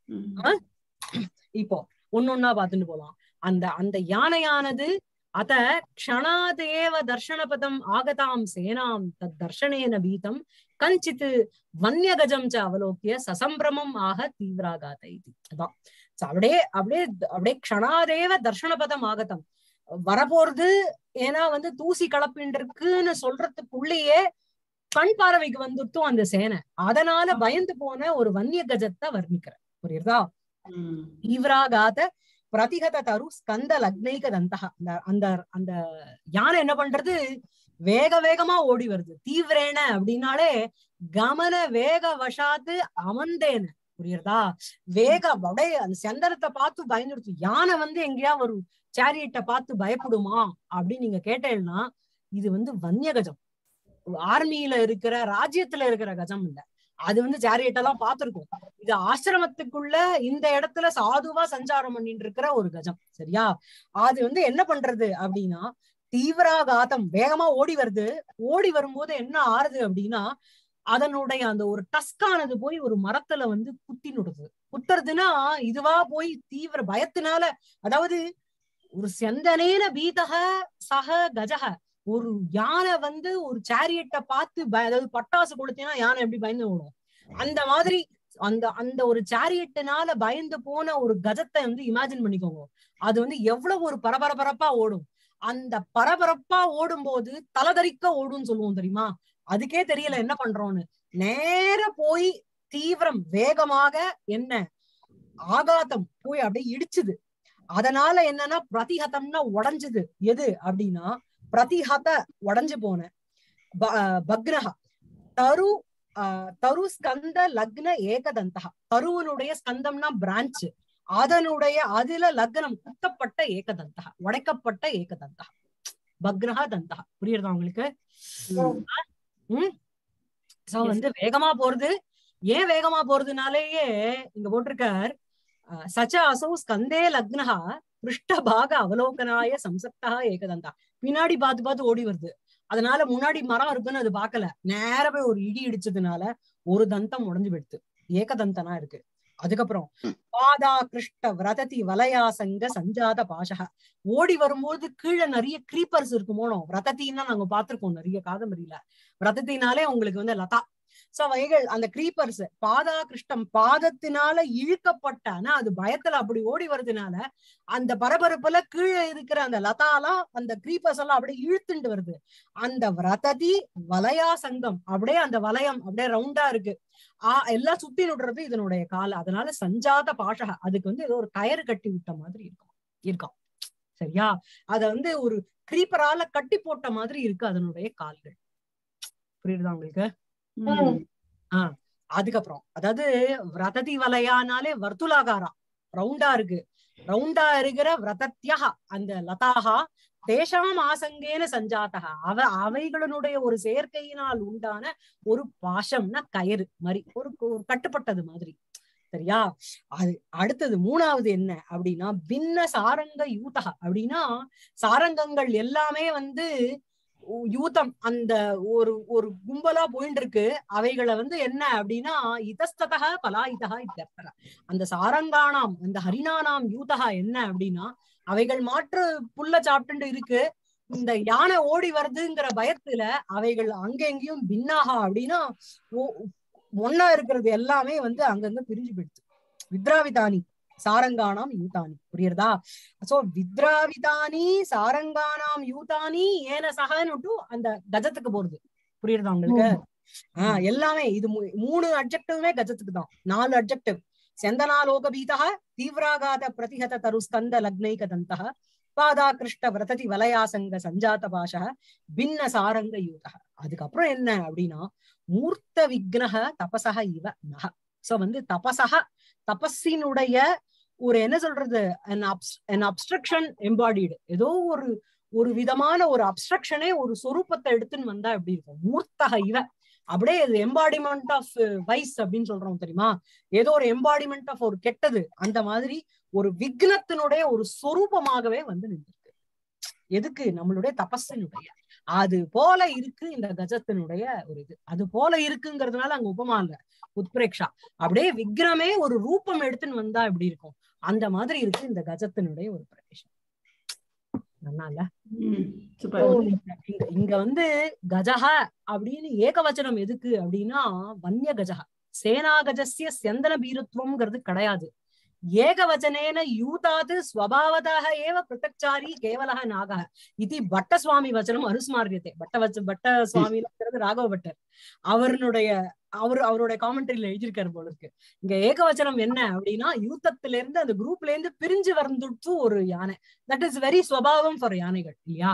ம். இப்போ ஒன்னொன்னா பார்த்துட்டு போலாம் அந்த அந்த யானையானது அத க்ஷணாதேவ தர்ஷனபதம் ஆகதாம் சேனாம் தத் தர்ஷனேன பீதம் கஞ்சித் வன்யகஜம் ச அவலோக்கிய சசம்பிரமம் ஆக தீவிராகாத இது அதான் So அப்படியே அப்படியே அப்படியே க்ஷணாதேவ தர்ஷனபதம் ஆகதம் வரப்போறது ஏன்னா வந்து தூசி கலப்பின்னு இருக்குன்னு சொல்றதுக்குள்ளேயே கண் பார்வைக்கு வந்துட்டும் அந்த சேனை அதனால பயந்து போன ஒரு வன்னிய கஜத்தை வர்ணிக்கிற புரியுதா ம். தீவிராகாத பிரதிகத தரு ஸ்கந்த லக்னைக தந்தக அந்த அந்த அந்த யானை என்ன பண்றது வேக வேகமா ஓடி வருது தீவிரேன அப்படின்னாலே கமன வேக வசாத்து அமர்ந்தேன புரியுறதா வேக அப்படியே அந்த செந்தரத்தை பார்த்து பயந்துடுச்சு யானை வந்து எங்கேயா ஒரு சேரியட்டை பார்த்து பயப்படுமா அப்படின்னு நீங்க கேட்டேன்னா இது வந்து வன்னிய கஜம் ஆர்மியில இருக்கிற ராஜ்யத்துல இருக்கிற கஜம் இல்ல அது வந்து சேரியட் எல்லாம் பார்த்திருக்கும் இது ஆசிரமத்துக்குள்ள இந்த இடத்துல சாதுவா சஞ்சாரம் பண்ணிட்டு இருக்கிற ஒரு கஜம் சரியா அது வந்து என்ன பண்றது அப்படின்னா தீவிராகாதம் வேகமா ஓடி வருது ஓடி வரும்போது என்ன ஆறுது அப்படின்னா அதனுடைய அந்த ஒரு டஸ்கானது போய் ஒரு மரத்துல வந்து குத்தி நுடுது குத்துறதுன்னா இதுவா போய் தீவிர பயத்தினால அதாவது ஒரு செந்தனேன பீதக சக கஜக ஒரு யானை வந்து ஒரு சேரியட்டை பார்த்து பய- அதாவது பட்டாசு கொடுத்தீங்கன்னா யானை எப்படி பயந்து ஓடும் அந்த மாதிரி அந்த அந்த ஒரு சேரியட்னால பயந்து போன ஒரு கஜத்தை வந்து இமேஜின் பண்ணிக்கோங்க அது வந்து எவ்வளவு ஒரு பரபரப்பரப்பா ஓடும் அந்த பரபரப்பா ஓடும்போது தலதறிக்க ஓடும்னு சொல்லுவோம் தெரியுமா அதுக்கே தெரியல என்ன பண்றோம்னு நேர போய் தீவிரம் வேகமாக என்ன ஆகாதம் போய் அப்படியே இடிச்சுது அதனால என்னன்னா பிரதிஹதம்னா உடைஞ்சது எது அப்படின்னா பிரதிஹத உடைஞ்சு போன ப- அஹ் பக்னஹா தரு ஆஹ் தரு ஸ்கந்த லக்ன ஏகதந்தகா தருவனுடைய ஸ்கந்தம்னா பிரான்ச் அதனுடைய அதுல லக்னம் குத்தப்பட்ட ஏகதந்தகா உடைக்கப்பட்ட ஏகதந்தகா பக்னஹா தந்தகா புரியுறதா உங்களுக்கு ம். So Yes. வந்து வேகமா போறது ஏன் வேகமா போறதுனாலேயே இங்க போட்டிருக்கார் அஹ், சச்ச அசௌ ஸ்கந்தே லக்னஹா பிருஷ்டபாக அவலோகனாய சம்சக்தா ஏகதந்தா பின்னாடி பார்த்து பார்த்து ஓடி வருது அதனால முன்னாடி மரம் இருக்குன்னு அது பார்க்கல நேர போய் ஒரு இடி இடிச்சதுனால ஒரு தந்தம் உடைஞ்சு போயிடுது ஏகதந்தனா இருக்கு அதுக்கப்புறம் பாதா கிருஷ்ட விரததி வலயாசங்க சஞ்சாத பாஷக ஓடி வரும்போது கீழே நிறைய கிரீப்பர்ஸ் இருக்குமோனோ விரதத்தின்னா நாங்க பார்த்திருக்கோம் நிறைய காதம்பரியில விரதத்தினாலே உங்களுக்கு வந்து லதா சோ அவைகள் அந்த கிரீப்பர்ஸ் பாதா கிருஷ்டம் பாதத்தினால இழுக்கப்பட்ட ஆனா அது பயத்துல அப்படி ஓடி வருதுனால அந்த பரபரப்புல கீழே இருக்கிற அந்த லதாலாம் அந்த கிரீப்பர்ஸ் எல்லாம் அப்படியே இழுத்துட்டு வருது அந்த விரததி வலயா சங்கம் அப்படியே அந்த வலயம் அப்படியே ரவுண்டா இருக்கு ஆஹ் எல்லாம் சுத்தி விடுறது இதனுடைய கால் அதனால சஞ்சாத பாஷக அதுக்கு வந்து ஏதோ ஒரு கயிறு கட்டி விட்ட மாதிரி இருக்கும் இருக்கும் சரியா அத வந்து ஒரு கிரீப்பரால கட்டி போட்ட மாதிரி இருக்கு அதனுடைய கால்கள் புரியுதா உங்களுக்கு ம். அதுக்கப்புறம் அதாவது விரததி வலையானாலே வர்த்துலாகாரா ரவுண்டா இருக்கு ரவுண்டா இருக்கிற விரதத்யா அந்த லதாகா தேஷாம் ஆசங்கேன சஞ்சாத்தகா அவ அவைகளினுடைய ஒரு சேர்க்கையினால் உண்டான ஒரு பாசம்னா கயிறு மாதிரி ஒரு ஒரு கட்டுப்பட்டது மாதிரி சரியா அது அடுத்தது மூணாவது என்ன அப்படின்னா பின்ன சாரங்க யூதகா அப்படின்னா சாரங்கங்கள் எல்லாமே வந்து உ- யூதம் அந்த ஒரு ஒரு கும்பலா போயிட்டு இருக்கு அவைகளை வந்து என்ன அப்படின்னா இதஸ்ததக பலாயுதகா இத்தியர்த்தக அந்த சாரங்கானாம் அந்த ஹரிணானாம் யூதகா என்ன அப்படின்னா அவைகள் மாற்று புல்ல சாப்பிட்டு இருக்கு இந்த யானை ஓடி வருதுங்கிற பயத்துல அவைகள் அங்க எங்கேயும் பின்னாகா அப்படின்னா ஒ- ஒண்ணா இருக்கிறது எல்லாமே வந்து அங்கங்க பிரிஞ்சு போயிடுச்சு வித்ராவிதானி சாரங்கானாம் யூதானி புரியுறதா சோ வித்ராவிதானி சாரங்கானாம் யூதானி ஏன சகனுட்டு அந்த கஜத்துக்கு போறது புரியுறதா உங்களுக்கு ஆஹ் எல்லாமே இது மூ- மூணு அப்ஜெக்டிவ்மே கஜத்துக்கு தான் நாலு அப்ஜெக்டிவ் செந்தனாலோக பீதா தீவிராகாத பிரதிஹத தருஸ்கந்த லக்னைக தந்தக பாதாகிருஷ்ட விரததி வலயாசங்க சஞ்சாத பாஷ பின்ன சாரங்க யூதக அதுக்கப்புறம் என்ன அப்படின்னா மூர்த்த விக்னக தபசக இவ நக சோ வந்து தபசக தபஸினுடைய ஒரு என்ன சொல்றது an அப்ஸ்ட்ரக்ஷன் எம்பாடிடு ஏதோ ஒரு ஒரு விதமான ஒரு அப்ஸ்ட்ரக்ஷனே ஒரு சொரூபத்தை எடுத்துன்னு வந்தா எப்படி இருக்கும் மூர்த்தக இவ அப்படியே இது எம்பாடிமெண்ட் ஆஃப் வைஸ் அப்படின்னு சொல்றோம் தெரியுமா ஏதோ ஒரு எம்பாடிமெண்ட் ஆஃப் ஒரு கெட்டது அந்த மாதிரி ஒரு விக்னத்தினுடைய ஒரு சொரூபமாகவே வந்து நின்றுருக்கு எதுக்கு நம்மளுடைய தபஸினுடைய அது போல இருக்கு இந்த கஜத்தினுடைய ஒரு இது அது போல இருக்குங்கிறதுனால அங்க உபமா இல்ல உத்பிரேக்ஷா அப்படியே விக்ரமே ஒரு ரூபம் எடுத்துன்னு வந்தா எப்படி இருக்கும் அந்த மாதிரி இருக்கு இந்த கஜத்தினுடைய ஒரு பிரவேசம் நல்லா இல்ல ம், சூப்பர் இங்க இங்க வந்து கஜஹ அப்படின்னு ஏகவச்சனம் எதுக்கு அப்படின்னா வன்ய கஜஹ சேனா கஜஸ்ய செந்தன பீருத்துவம்ங்கிறது கிடையாது ஏகவச்சனேன யூதாது ஸ்வபாவதாக ஏவ பிரதக்சாரி கேவலக நாகः இது பட்ட சுவாமி வச்சனம் அனுஸ்மாரியத்தை பட்ட வச்ச பட்ட சுவாமிங்கிறது ராகவ பட்டர் அவருடைய அவர் அவருடைய காமெண்ட்ரியில எழுதியிருக்காரு போல இருக்கு இங்க ஏகவச்சனம் என்ன அப்படின்னா யூத்தத்துல இருந்து அந்த குரூப்ல இருந்து பிரிஞ்சு வந்துட்டு ஒரு யானை தட் இஸ் வெரி ஸ்வபாவம் ஃபார் யானைகள் இல்லையா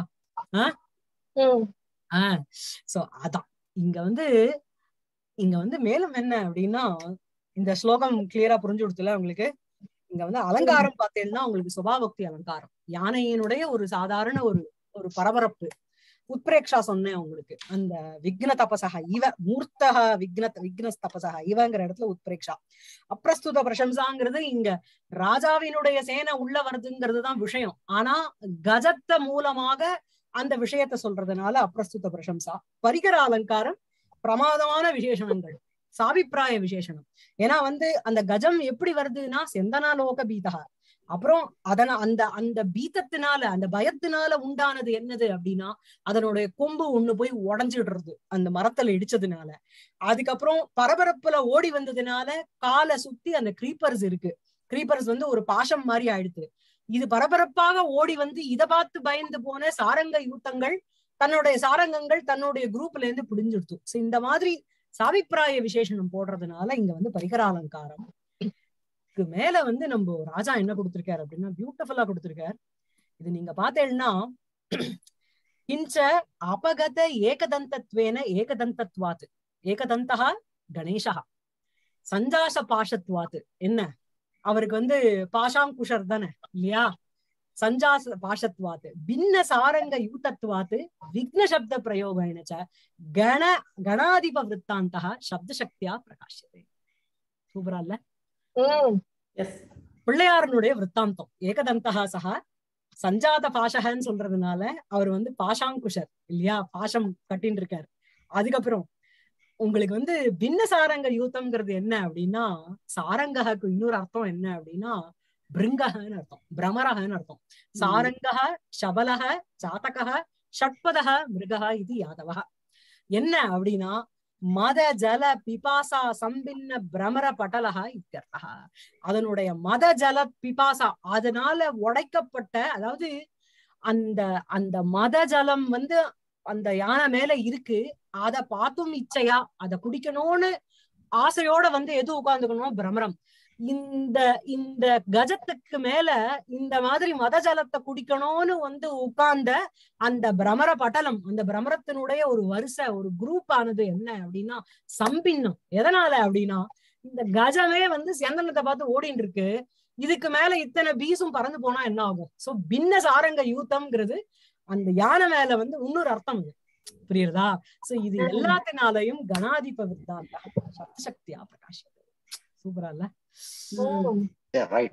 ஆஹ் சோ அதான் இங்க வந்து இங்க வந்து மேலும் என்ன அப்படின்னா இந்த ஸ்லோகம் கிளியரா புரிஞ்சு கொடுத்துல உங்களுக்கு இங்க வந்து அலங்காரம் பார்த்தீங்கன்னா உங்களுக்கு சுபாவக்தி அலங்காரம் யானையினுடைய ஒரு சாதாரண ஒரு ஒரு பரபரப்பு உத்பிரேக்ஷா சொன்னேன் உங்களுக்கு அந்த விக்ன தபசக இவ மூர்த்தக விக்ன விக்ன தபசக இவங்கிற இடத்துல உத்பிரேக்ஷா அப்பிரஸ்துத பிரசம்சாங்கிறது இங்க ராஜாவினுடைய சேனை உள்ள வருதுங்கிறது தான் விஷயம் ஆனா கஜத்த மூலமாக அந்த விஷயத்த சொல்றதுனால அப்பிரஸ்துத பிரசம்சா பரிகர அலங்காரம் பிரமாதமான விசேஷணங்கள் சாபிப்பிராய விசேஷணம் ஏன்னா வந்து அந்த கஜம் எப்படி வருதுன்னா செந்தனா லோக பீதா அப்புறம் அதன அந்த அந்த பீத்தத்தினால அந்த பயத்தினால உண்டானது என்னது அப்படின்னா அதனுடைய கொம்பு ஒண்ணு போய் உடஞ்சிடுறது அந்த மரத்துல இடிச்சதுனால அதுக்கப்புறம் பரபரப்புல ஓடி வந்ததுனால காலை சுத்தி அந்த கிரீப்பர்ஸ் இருக்கு கிரீப்பர்ஸ் வந்து ஒரு பாசம் மாதிரி ஆயிடுது இது பரபரப்பாக ஓடி வந்து இத பார்த்து பயந்து போன சாரங்க யூத்தங்கள் தன்னுடைய சாரங்கங்கள் தன்னுடைய குரூப்ல இருந்து பிடிஞ்சிடுத்து சோ இந்த மாதிரி சாவிப்பிராய விசேஷனம் போடுறதுனால இங்க வந்து பரிகர அலங்காரம் இதுக்கு மேல வந்து நம்ம ராஜா என்ன கொடுத்திருக்காரு அப்படின்னா பியூட்டிஃபுல்லா கொடுத்திருக்காரு இது நீங்க பார்த்தேன்னா கிஞ்ச அபகத ஏகதந்தத்வேன ஏகதந்தத்வாத் ஏகதந்தா கணேசா சஞ்சாச பாஷத்வாத் என்ன அவருக்கு வந்து பாஷாங்குஷர் தானே இல்லையா சஞ்சாச பாஷத்வாத் பின்ன சாரங்க யூத்தத்வாத் விக்ன சப்த பிரயோகேன ச கண கணாதிப விற்த்தாந்தா சப்த சக்தியா பிரகாஷியதே சூப்பரா இல்ல எஸ் பிள்ளையாரனுடைய விற்த்தாந்தம் ஏகதந்தகா சகா சஞ்சாத பாஷகன்னு சொல்றதுனால அவர் வந்து பாஷாங்குஷர் இல்லையா பாஷம் கட்டின்னு இருக்காரு அதுக்கப்புறம் உங்களுக்கு வந்து பின்ன சாரங்க யூத்தம்ங்கிறது என்ன அப்படின்னா சாரங்கஹக்கு இன்னொரு அர்த்தம் என்ன அப்படின்னா பிருங்ககன்னு அர்த்தம் பிரமரகன்னு அர்த்தம் சாரங்கஹ சபலக சாத்தகः ஷட்பதக மிருகः இது யாதவः என்ன அப்படின்னா மத ஜல பிபாசா சம்பின்ன பிரமர பட்டலக இத்தியர்த்தக அதனுடைய மத ஜல பிபாசா அதனால உடைக்கப்பட்ட அதாவது அந்த அந்த மத ஜலம் வந்து அந்த யானை மேல இருக்கு அத பார்த்தும் இச்சையா அத குடிக்கணும்னு ஆசையோட வந்து எது உட்கார்ந்துக்கணும் பிரமரம் இந்த இந்த கஜத்துக்கு மேல இந்த மாதிரி மத ஜலத்தை குடிக்கணும்னு வந்து உட்கார்ந்த அந்த பிரமர பட்டலம் அந்த பிரமரத்தினுடைய ஒரு வரிசை ஒரு குரூப் ஆனது என்ன அப்படின்னா சம்பின்னம் எதனால அப்படின்னா இந்த கஜமே வந்து செந்தனத்தை பார்த்து ஓடின்னு இருக்கு இதுக்கு மேல இத்தனை பீஸும் பறந்து போனா என்ன ஆகும் சோ பின்ன சாரங்க யூத்தம்ங்கிறது அந்த யானை மேல வந்து இன்னொரு அர்த்தம் இது புரியுறதா சோ இது எல்லாத்தினாலையும் கணாதிப வித்தாந்தா சக்தி சக்தியா பிரகாஷம் சூப்பரா இல்ல Yeah, right.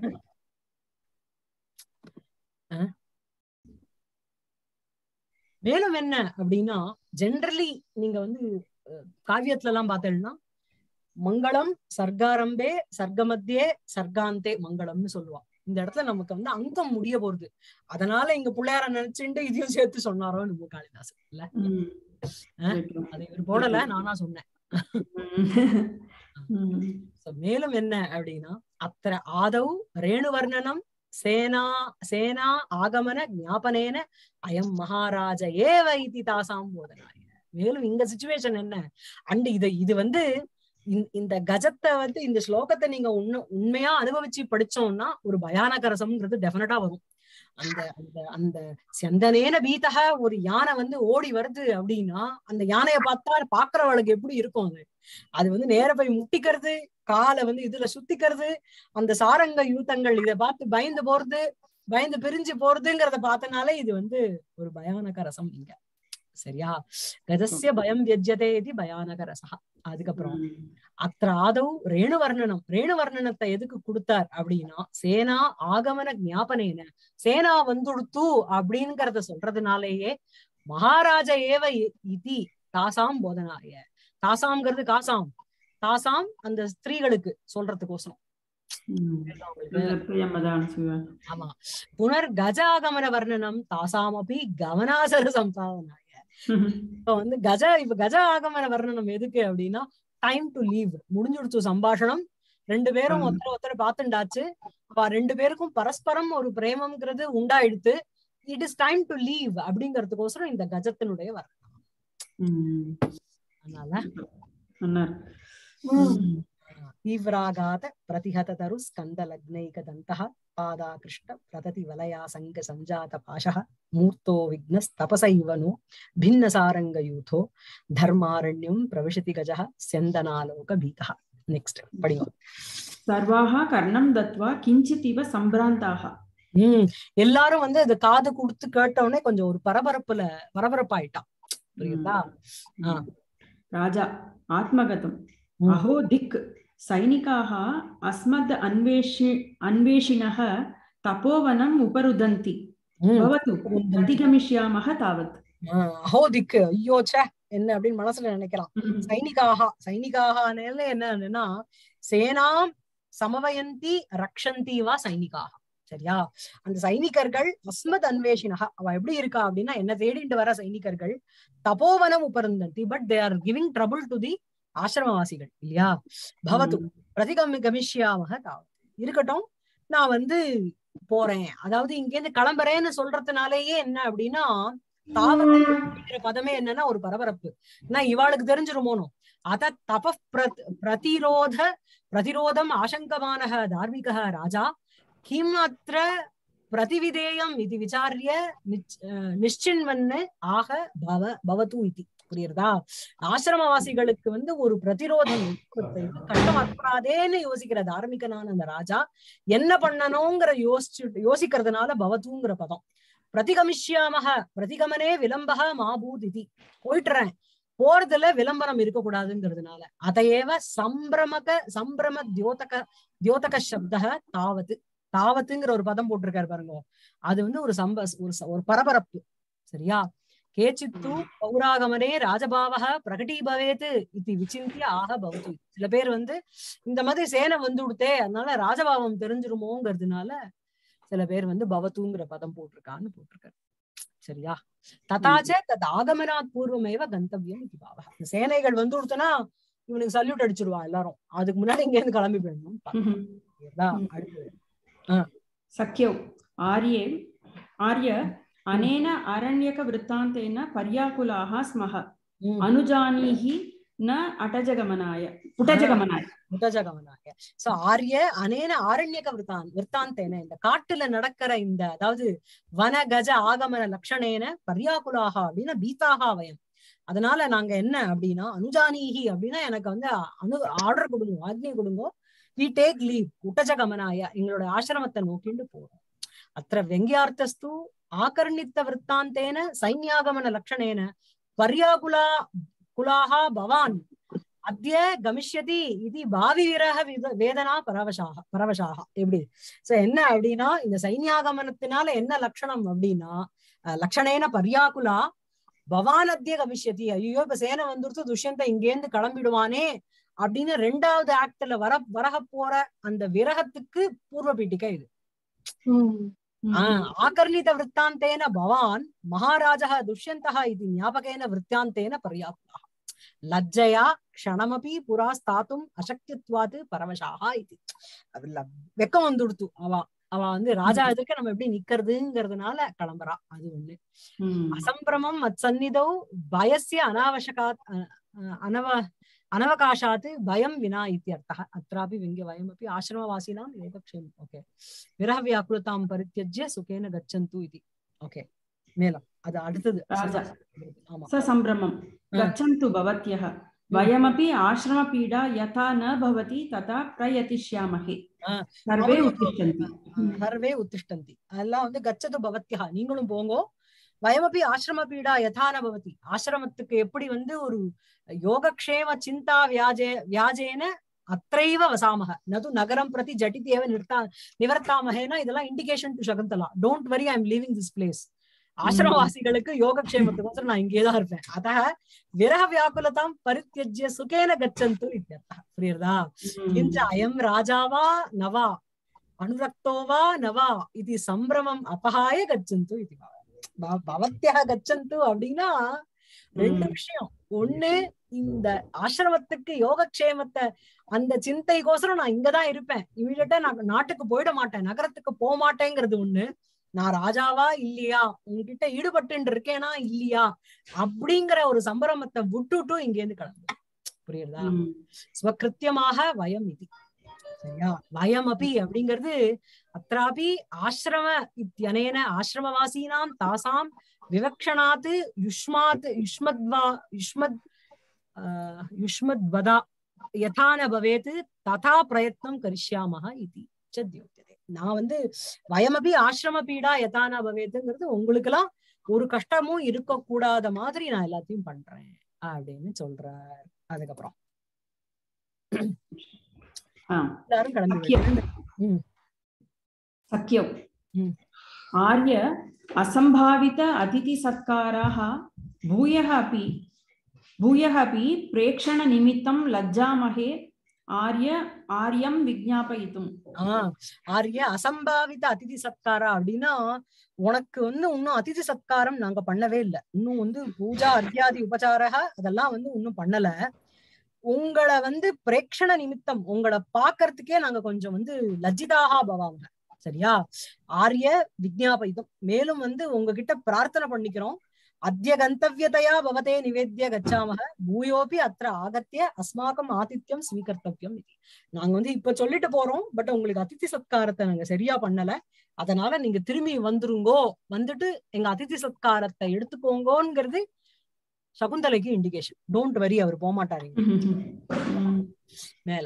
மேலும் என்ன அப்படின்னா ஜென்ரலி நீங்க வந்து அஹ், காவியத்துல எல்லாம் பார்த்தேன்னா மங்களம் சர்க்காரம்பே சர்க்கமத்தியே சர்க்காந்தே மங்களம்னு சொல்லுவா இந்த இடத்துல நமக்கு வந்து அங்கம் முடிய போறது அதனால இங்க பிள்ளையார நினைச்சுட்டு இதையும் சேர்த்து சொன்னாரோ நம்ம காளிதாசன் இல்ல ம். ஆ? Right. அது இவர் போடல நானா சொன்னேன் ம். So, மேலும் என்ன அப்படின்னா அத்திர ஆதவ் ரேணுவர்ணனம் சேனா சேனா ஆகமன ஞாபனேன அயம் மகாராஜ ஏவ இதி தாசாம் போதனாய மேலும் இங்க சுச்சுவேஷன் என்ன அண்ட் இது இது வந்து இந்த- இந்த கஜத்தை வந்து இந்த ஸ்லோகத்தை நீங்க உண்மை உண்மையா அனுபவிச்சு படிச்சோம்னா ஒரு பயானக ரசம்ங்கிறது டெஃபினட்டா வரும் அந்த அந்த அந்த செந்தனேன பீத்தக ஒரு யானை வந்து ஓடி வருது அப்படின்னா அந்த யானையை பார்த்தா பாக்குறவளுக்கு எப்படி இருக்கும் அது அது வந்து நேர போய் முட்டிக்கிறது காலை வந்து இதுல சுத்திக்கிறது அந்த சாரங்க யூத்தங்கள் இத பார்த்து பயந்து போறது பயந்து பிரிஞ்சு போறதுங்கிறத பார்த்தனால இது வந்து ஒரு பயானக ரசம் இங்க சரியா கஜஸ்ய பயம் வியஜ்யதே இது பயானக ரசா அதுக்கப்புறம் அத்த ஆதவ் ரேணுவர்ணனம் ரேணுவர்ணனத்தை எதுக்கு கொடுத்தார் அப்படின்னா சேனா ஆகமன ஞாபனேன சேனா வந்துடுத்து அப்படிங்கறத சொல்றதுனாலேயே மகாராஜ ஏவ இ- இதி தாசாம் போதனாய தாசாம்ங்கிறது காசாம் தாசாம் அந்த ஸ்திரீகளுக்கு சொல்றதுக்கோசரம் ஆமா புனர் கஜாகமன வர்ணனம் தாசாம் அப்படி கவனாசர சம்பாவனாய இப்ப வந்து கஜ இப்ப கஜ ஆகமன வர்ணனம் எதுக்கு அப்படின்னா டைம் டு லீவ் முடிஞ்சுடுச்சு சம்பாஷணம் ரெண்டு பேரும் ஆமா. ஒருத்தர் ஒருத்தர் பாத்துண்டாச்சு அப்ப ரெண்டு பேருக்கும் பரஸ்பரம் ஒரு பிரேமம்ங்கிறது உண்டாயிடுத்து it is time to leave அப்படிங்கறதுக்கோசரம் இந்த கஜத்தினுடைய வர்ணனம் அதனால தீவிராகாத பிரதிஹததரு ஸ்கந்த லக்னைகதந்தः பாதாகிருஷ்ட பிரததி வலயா சங்க சஞ்சாத பாஷः மூர்த்தோ விக்னஸ் தபசைவ நோ பின்ன சாரங்க யூதோ தர்மாரண்யம் பிரவிशति கஜः ஸ்யந்தனாலோக பீதः நெக்ஸ்ட் படிங்க சர்வாக கர்ணம் தத்வா கிஞ்சித் இவ சம்பிராந்தாக உம் எல்லாரும் வந்து அது காது கொடுத்து கேட்ட உடனே கொஞ்சம் ஒரு பரபரப்புல பரபரப்பாயிட்டான் புரியுதா ஆ. ராஜா ஆத்மகதம் ம். அஹோ திக் சைனிகாः अस्मद् अन्वेषि अन्वेषिणः तपोवनम् उपरुदन्ति உம் भवतु प्रतिगमिष्यामः तावत् ஆஹ் அஹோதிக்கு ஐயோ ச்சே என்ன அப்படின்னு மனசுல நினைக்கலாம் சைனிகாக சைனிகாகனால என்னன்னா சேனாம் சமவயந்தி ரக்ஷந்தி வா சைனிகாக சரியா அந்த சைனிகர்கள் அஸ்மத் அன்வேஷினக அவ எப்படி இருக்கா அப்படின்னா என்ன தேடிட்டு வர சைனிகர்கள் தபோவனம் உபருந்தந்தி but they are giving trouble to the ஆசிரமவாசிகள் இல்லையா பவத்து பிரதிகமி கமிஷ்யாமக தாவத் இருக்கட்டும் நான் வந்து போறேன் அதாவது இங்க இருந்து கிளம்புறேன்னு சொல்றதுனாலேயே என்ன அப்படின்னா தாவத் அப்படிங்கிற பதமே என்னன்னா ஒரு பரபரப்பு நான் இவாளுக்கு தெரிஞ்சிருமோனோ அத தப பிரதிரோத பிரதிரோதம் ஆசங்கமானக தார்மிக ராஜா கிம் அத்திர பிரதிவிதேயம் இது விசாரிய நிச்- அஹ் நிಶ್ಚಿನ್ವನ್ನೆ ஆக பவ பவது இது புரியுறதா ஆசிரமவாசிகளுக்கு வந்து ஒரு பிரதிரோதம் ஏற்படுத்த- கஷ்டம் அற்றாதேன்னு யோசிக்கிற தார்மிகனான அந்த ராஜா என்ன பண்ணணுங்கிற யோசிச்சு யோசிக்கிறதுனால பவத்துங்கிற பதம் பிரதிகமிஷ்யாமக பிரதிகமனே விளம்பக மாபூத் இது போயிட்டுறேன் போறதுல விளம்பரம் இருக்கக்கூடாதுங்கிறதுனால அதையேவ சம்பிரமக சம்பிரம தியோதக தியோதக சப்தக தாவத்து தாவத்துங்கிற ஒரு பதம் போட்டிருக்காரு பாருங்க அது வந்து ஒரு சம்ப ஒரு ச- ஒரு பரபரப்பு சரியா கேச்சித்து பௌராகமனே ராஜபாவக பிரகடீபவேத் இது விசிந்திய ஆக பவத்து சில பேர் வந்து இந்த மாதிரி சேனை வந்து விடுத்தே அதனால ராஜபாவம் தெரிஞ்சிருமோங்கிறதுனால சில பேர் வந்து பவத்துங்கிற பதம் போட்டிருக்கான்னு போட்டிருக்காரு சரியா ததாச்ச தத் ஆகமனாத் பூர்வமேவ கந்தவியம் இது பாவக இந்த சேனைகள் வந்து கொடுத்தனா இவனுக்கு சல்யூட் அடிச்சிருவா எல்லாரும் அதுக்கு முன்னாடி இங்க இருந்து கிளம்பி போயிடணும் புரியுதா? ம். அடுத்தது सख्यौ आर्ये आर्य अनेन अरण्यकवृत्तान्तेन पर्याकुलाः स्मः ம். अनुजानीहि न अटजगमनाय उटजगमनाय முதஜகமனாக சோ ஆரிய அனேன ஆரண்யக விருத்தான் விற்த்தாந்தேன இந்த காட்டுல நடக்கிற இந்த அதாவது வன கஜ ஆகமன லட்சணேன பர்யாகுலாக அப்படின்னா பீதாக வயம் அதனால நாங்க என்ன அப்படின்னா அனுஜானீகி அப்படின்னா எனக்கு வந்து அனு ஆர்டர் கொடுங்க ஆக்னி கொடுங்க வி டேக் லீவ் உட்டஜகமனாய எங்களோட ஆசிரமத்தை நோக்கிண்டு போறோம் அத்த வெங்கியார்த்தஸ்து ஆகர்ணித்த விற்த்தாந்தேன சைன்யாகமன லட்சணேன பர்யாகுலா குலாஹா பவான் அத்திய கமிஷ்யதி இது பாவி விரக வித- வேதனா பரவசாக பரவசாக எப்படி சோ என்ன அப்படின்னா இந்த சைன்யாகமனத்தினால என்ன லட்சணம் அப்படின்னா அஹ், லட்சணேன பர்யாகுலா பவான் அத்திய கமிஷ்யதி ஐயோ இப்ப சேனை வந்துருச்சு துஷ்யந்த இங்கேருந்து கிளம்பிடுவானே அப்படின்னு ரெண்டாவது ஆக்ட்ல வர வரக போற அந்த விரகத்துக்கு பூர்வ பீட்டிகை இது ஆஹ் ஆகர்ணித விற்த்தாந்தேன பவான் மகாராஜः துஷ்யந்தः இது ஞாபகேன விற்த்தாந்தேன பர்யாப்தः லஜ்ஜயா க்ஷணமபி புரா ஸ்தாத்தும் அசக்தித்வாது பரவசாக இது அதுல வெக்கம் வந்துடுத்து அவ அவ வந்து ராஜா எதுக்கு நம்ம எப்படி நிக்கிறதுங்கிறதுனால கிளம்புறா அது ஒண்ணு அசம்பிரமம் மத்சந்நிதௌ பயஸ்ய அனாவசகாத் அ- அ- அனவ அனவகாशात् பயம் வினா இத்தியர்த்தः அत्रापि व्यङ्ग्य वयमपि आश्रमवासिनां योगक्षेमम् ओके விரக வியாக்குலதாம் பரித்தியஜ்ய சுகேன கச்சந்து இது ஓகே மேலும் அது அடுத்தது ராஜா. ஆமா स सम्भ्रमम् हा. गच्छन्तु भवत्यः वयमपि आश्रमपीडा यथा न भवति तथा प्रयतिष्यामहे ஆ. सर्वे அவங்களும் उत्तिष्ठन्ति சர்வே உத்திஷ்டந்தி அதெல்லாம் வந்து கச்சது பவத்யா நீங்களும் போங்கோ வயமபி ஆசிரம பீடா யதான பவதி ஆசிரமத்துக்கு எப்படி வந்து ஒரு யோகக்ஷேம சிந்தா வியாஜே வியாஜேன அத்தைவ வசாமக நது நகரம் பிரதி ஜட்டிதி ஏவ நிறுத்தா நிவர்த்தாமகேனா இதெல்லாம் indication to Shakuntala don't worry I am leaving this place ஆசிரமவாசிகளுக்கு யோகக்ஷேமத்துக்கோசரம் நான் இங்கேதான் இருப்பேன் அத விரக வியாக்குலதாம் பரித்தியஜ்ய சுகேன கச்சந்து இத்தியர்த்தः புரியுறதா किञ्च अयं राजा वा न वा अनुरक्तो वा न वा इति சம்பிரமம் அபகாய கச்சந்து இது பவத்தியா கச்சந்து அப்படின்னா ரெண்டு ம். விஷயம் ஒண்ணு இந்த ஆசிரமத்துக்கு யோகக்ஷேமத்தை அந்த சிந்தைக்கோசரம் நான் இங்கதான் இருப்பேன் இமீடியட்டா நான் நாட்டுக்கு போயிட மாட்டேன் நகரத்துக்கு போக மாட்டேங்கிறது ஒண்ணு நான் ராஜாவா இல்லையா உங்ககிட்ட ஈடுபட்டு இருக்கேனா இல்லையா அப்படிங்கிற ஒரு சம்பிரமத்தை விட்டுட்டு இங்க இருந்து கிளம்பு புரியுறதா ம். ஸ்வகிருத்தியமாக வயம் இது சரியா வயம் அபி அப்படிங்கிறது அत्रापि ஆசிரம இத்தியனேன ஆசிரமவாசீனாம் தாசாம் விவக்ஷணாத் யுஷ்மாத் யுஷ்மத்வா யுஷ்மத் ஆஹ், யுஷ்மத்வதா யதா ந பவேத் ததா பிரயத்னம் கரிஷ்யாமஹ இது ச தியோத்தியதே நான் வந்து வயமபி ஆசிரம பீடா யதா ந பவேத்துங்கிறது உங்களுக்கெல்லாம் ஒரு கஷ்டமும் இருக்கக்கூடாத மாதிரி நான் எல்லாத்தையும் பண்றேன் அப்படின்னு சொல்றார் அதுக்கப்புறம் ஆ. எல்லாரும் கிளம்பி சக்கியம். ம். सख्यौ ம். आर्य असम्भावित अतिथिसत्काराः भूयः अपि भूयः अपि प्रेक्षणनिमित्तं लज्जामहे आर्य आर्यं विज्ञापयितुम् ஆஹ் ஆரிய அசம்பாவித அதிதி சத்காரா அப்படின்னா உனக்கு வந்து இன்னும் அதிதி சத்காரம் நாங்க பண்ணவே இல்லை இன்னும் வந்து பூஜா அர்த்தியாதி உபச்சாரக அதெல்லாம் வந்து இன்னும் பண்ணல உங்களை வந்து பிரேக்ஷண நிமித்தம் உங்களை பாக்குறதுக்கே நாங்க கொஞ்சம் வந்து லஜ்ஜிதாக பவாங்க சரியா ஆரிய விஜ்ஞாபயிதம் மேலும் வந்து உங்ககிட்ட பிரார்த்தனை பண்ணிக்கிறோம் அத்திய கந்தவியதையா பவதே நிவேத்திய கச்சாமக பூயோபி அത്ര ஆகத்திய அஸ்மாக்கம் ஆதித்யம் ஸ்வீகர்த்தவியம் இது நாங்க வந்து இப்ப சொல்லிட்டு போறோம் பட் உங்களுக்கு அதித்தி சத்காரத்தை நாங்க சரியா பண்ணல அதனால நீங்க திரும்பி வந்துருங்கோ வந்துட்டு எங்க அதித்தி சத்காரத்தை எடுத்துக்கோங்கோங்கிறது சகுந்தலைக்கு இண்டிகேஷன் டோன்ட் வரி அவர் போக மாட்டாரு மேல.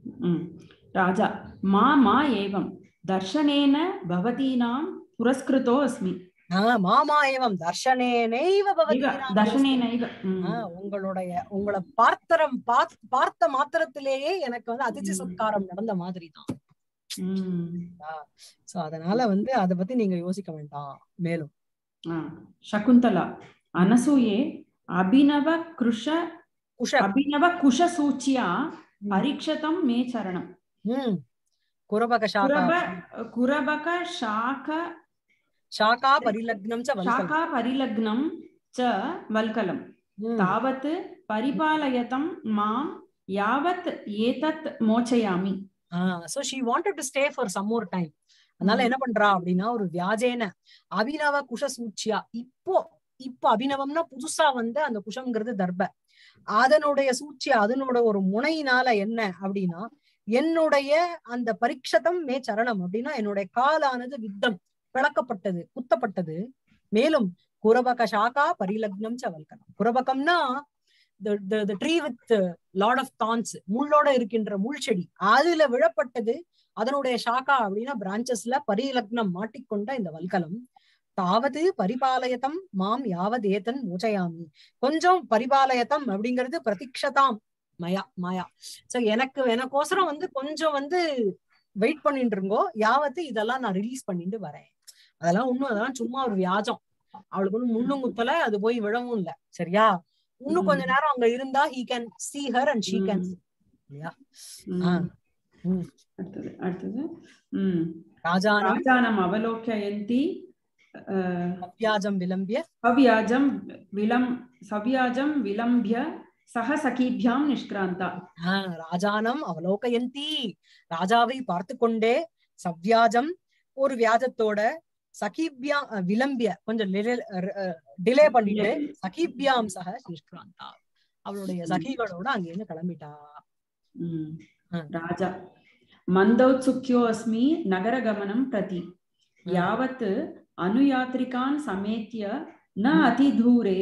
राजा मा मा एवं दर्शनेन भवतीनां पुरस्कृतो अस्मि ஆஹ் மாமா ஏவம் தர்ஷனேனைவ इव பவதீனாம் दर्शनेनैव ம். ஆஹ் உங்களுடைய உங்களை பார்த்தரம் பாத்- பார்த்த மாத்திரத்திலேயே எனக்கு வந்து அதிர்ச்சி ம். சத்காரம் நடந்த மாதிரி தான் ம். சோ அதனால வந்து அத பத்தி நீங்க யோசிக்க வேண்டாம் மேலும் ஆ. சகுந்தலா அனசூயே அபிநவ கிருஷ குஷ அபிநவ குஷசூச்சியா பரீட்சதம் மே சரணம் ம் குரபக சாகா குரப குரபக சாக சாகா பரிலக்னம் ச வல்கலம் शाखा परिलग्नं च वल्कलं ம். तावत् परिपालयतं मां यावत् एतत् मोचयामि so she wanted to stay for some more time அதனால ம். என்ன பண்றா அப்படின்னா ஒரு வியாஜேன அபிநவ குஷ சூச்சியா இப்போ இப்போ அபிநவம்னா புதுசா வந்து அந்த குஷம்ங்கிறது தர்ப அதனுடைய சூழ்ச்சி அதனோட ஒரு முனையினால என்ன அப்படின்னா என்னுடைய அந்த பரீட்சதம் மே சரணம் அப்படின்னா என்னுடைய காலானது வித்தம் பிளக்கப்பட்டது குத்தப்பட்டது மேலும் குரபக சாகா பரிலக்னம் ச வல்கனம் குரபகம்னா the tree with lord of thorns முள்ளோட இருக்கின்ற முள் செடி அதுல விழப்பட்டது அதனுடைய சாக்கா அப்படின்னா பிரான்ச்சஸ்ல பரிலக்னம் மாட்டிக்கொண்ட இந்த வல்கலம் தாவது பரிபாலயத்தம் மாம் யாவது ஏதன் மோச்சயாமி கொஞ்சம் பரிபாலயத்தம் அப்படிங்கிறது பிரதீட்சதாம் மயா மாயா சோ எனக்கு எனக்கோசரம் வந்து கொஞ்சம் வந்து வெயிட் பண்ணிட்டு இருங்கோ யாவத்து இதெல்லாம் நான் ரிலீஸ் பண்ணிட்டு வரேன் அதெல்லாம் ஒண்ணும் அதெல்லாம் சும்மா ஒரு வியாஜம் அவளுக்கு ஒண்ணும் முள்ளும் குத்தல அது போய் விழவும் இல்ல சரியா இன்னும் கொஞ்ச நேரம் அங்க இருந்தா he can see her and she can ம். இல்லையா ம். ஆ. ம். அடுத்தது அடுத்தது ம். ராஜானம் राजानम् अवलोकयन्ति अ, அவ்யாஜம் விளம்பிய सव्याजं विलं सव्याजं विलम्ब्य सह सखीभ्यां निष्क्रान्ता ஆஹ் ராஜானம் அவலோகயந்தி ராஜாவை பார்த்து கொண்டே சவ்யாஜம் ஒரு வியாஜத்தோட சகிபியா அஹ் விளம்பிய கொஞ்சம் டிலே பண்ணிட்டு சகிபியாம் சக நிஷ்கிராந்தா அவளுடைய சகிகளோட அங்கிருந்து கிளம்பிட்டா ம். ஆ. राजा मन्दौत्सुक्यो अस्मि नगरगमनं प्रति यावत् अनुयात्रिकान् समेत्य न ம். अतिदूरे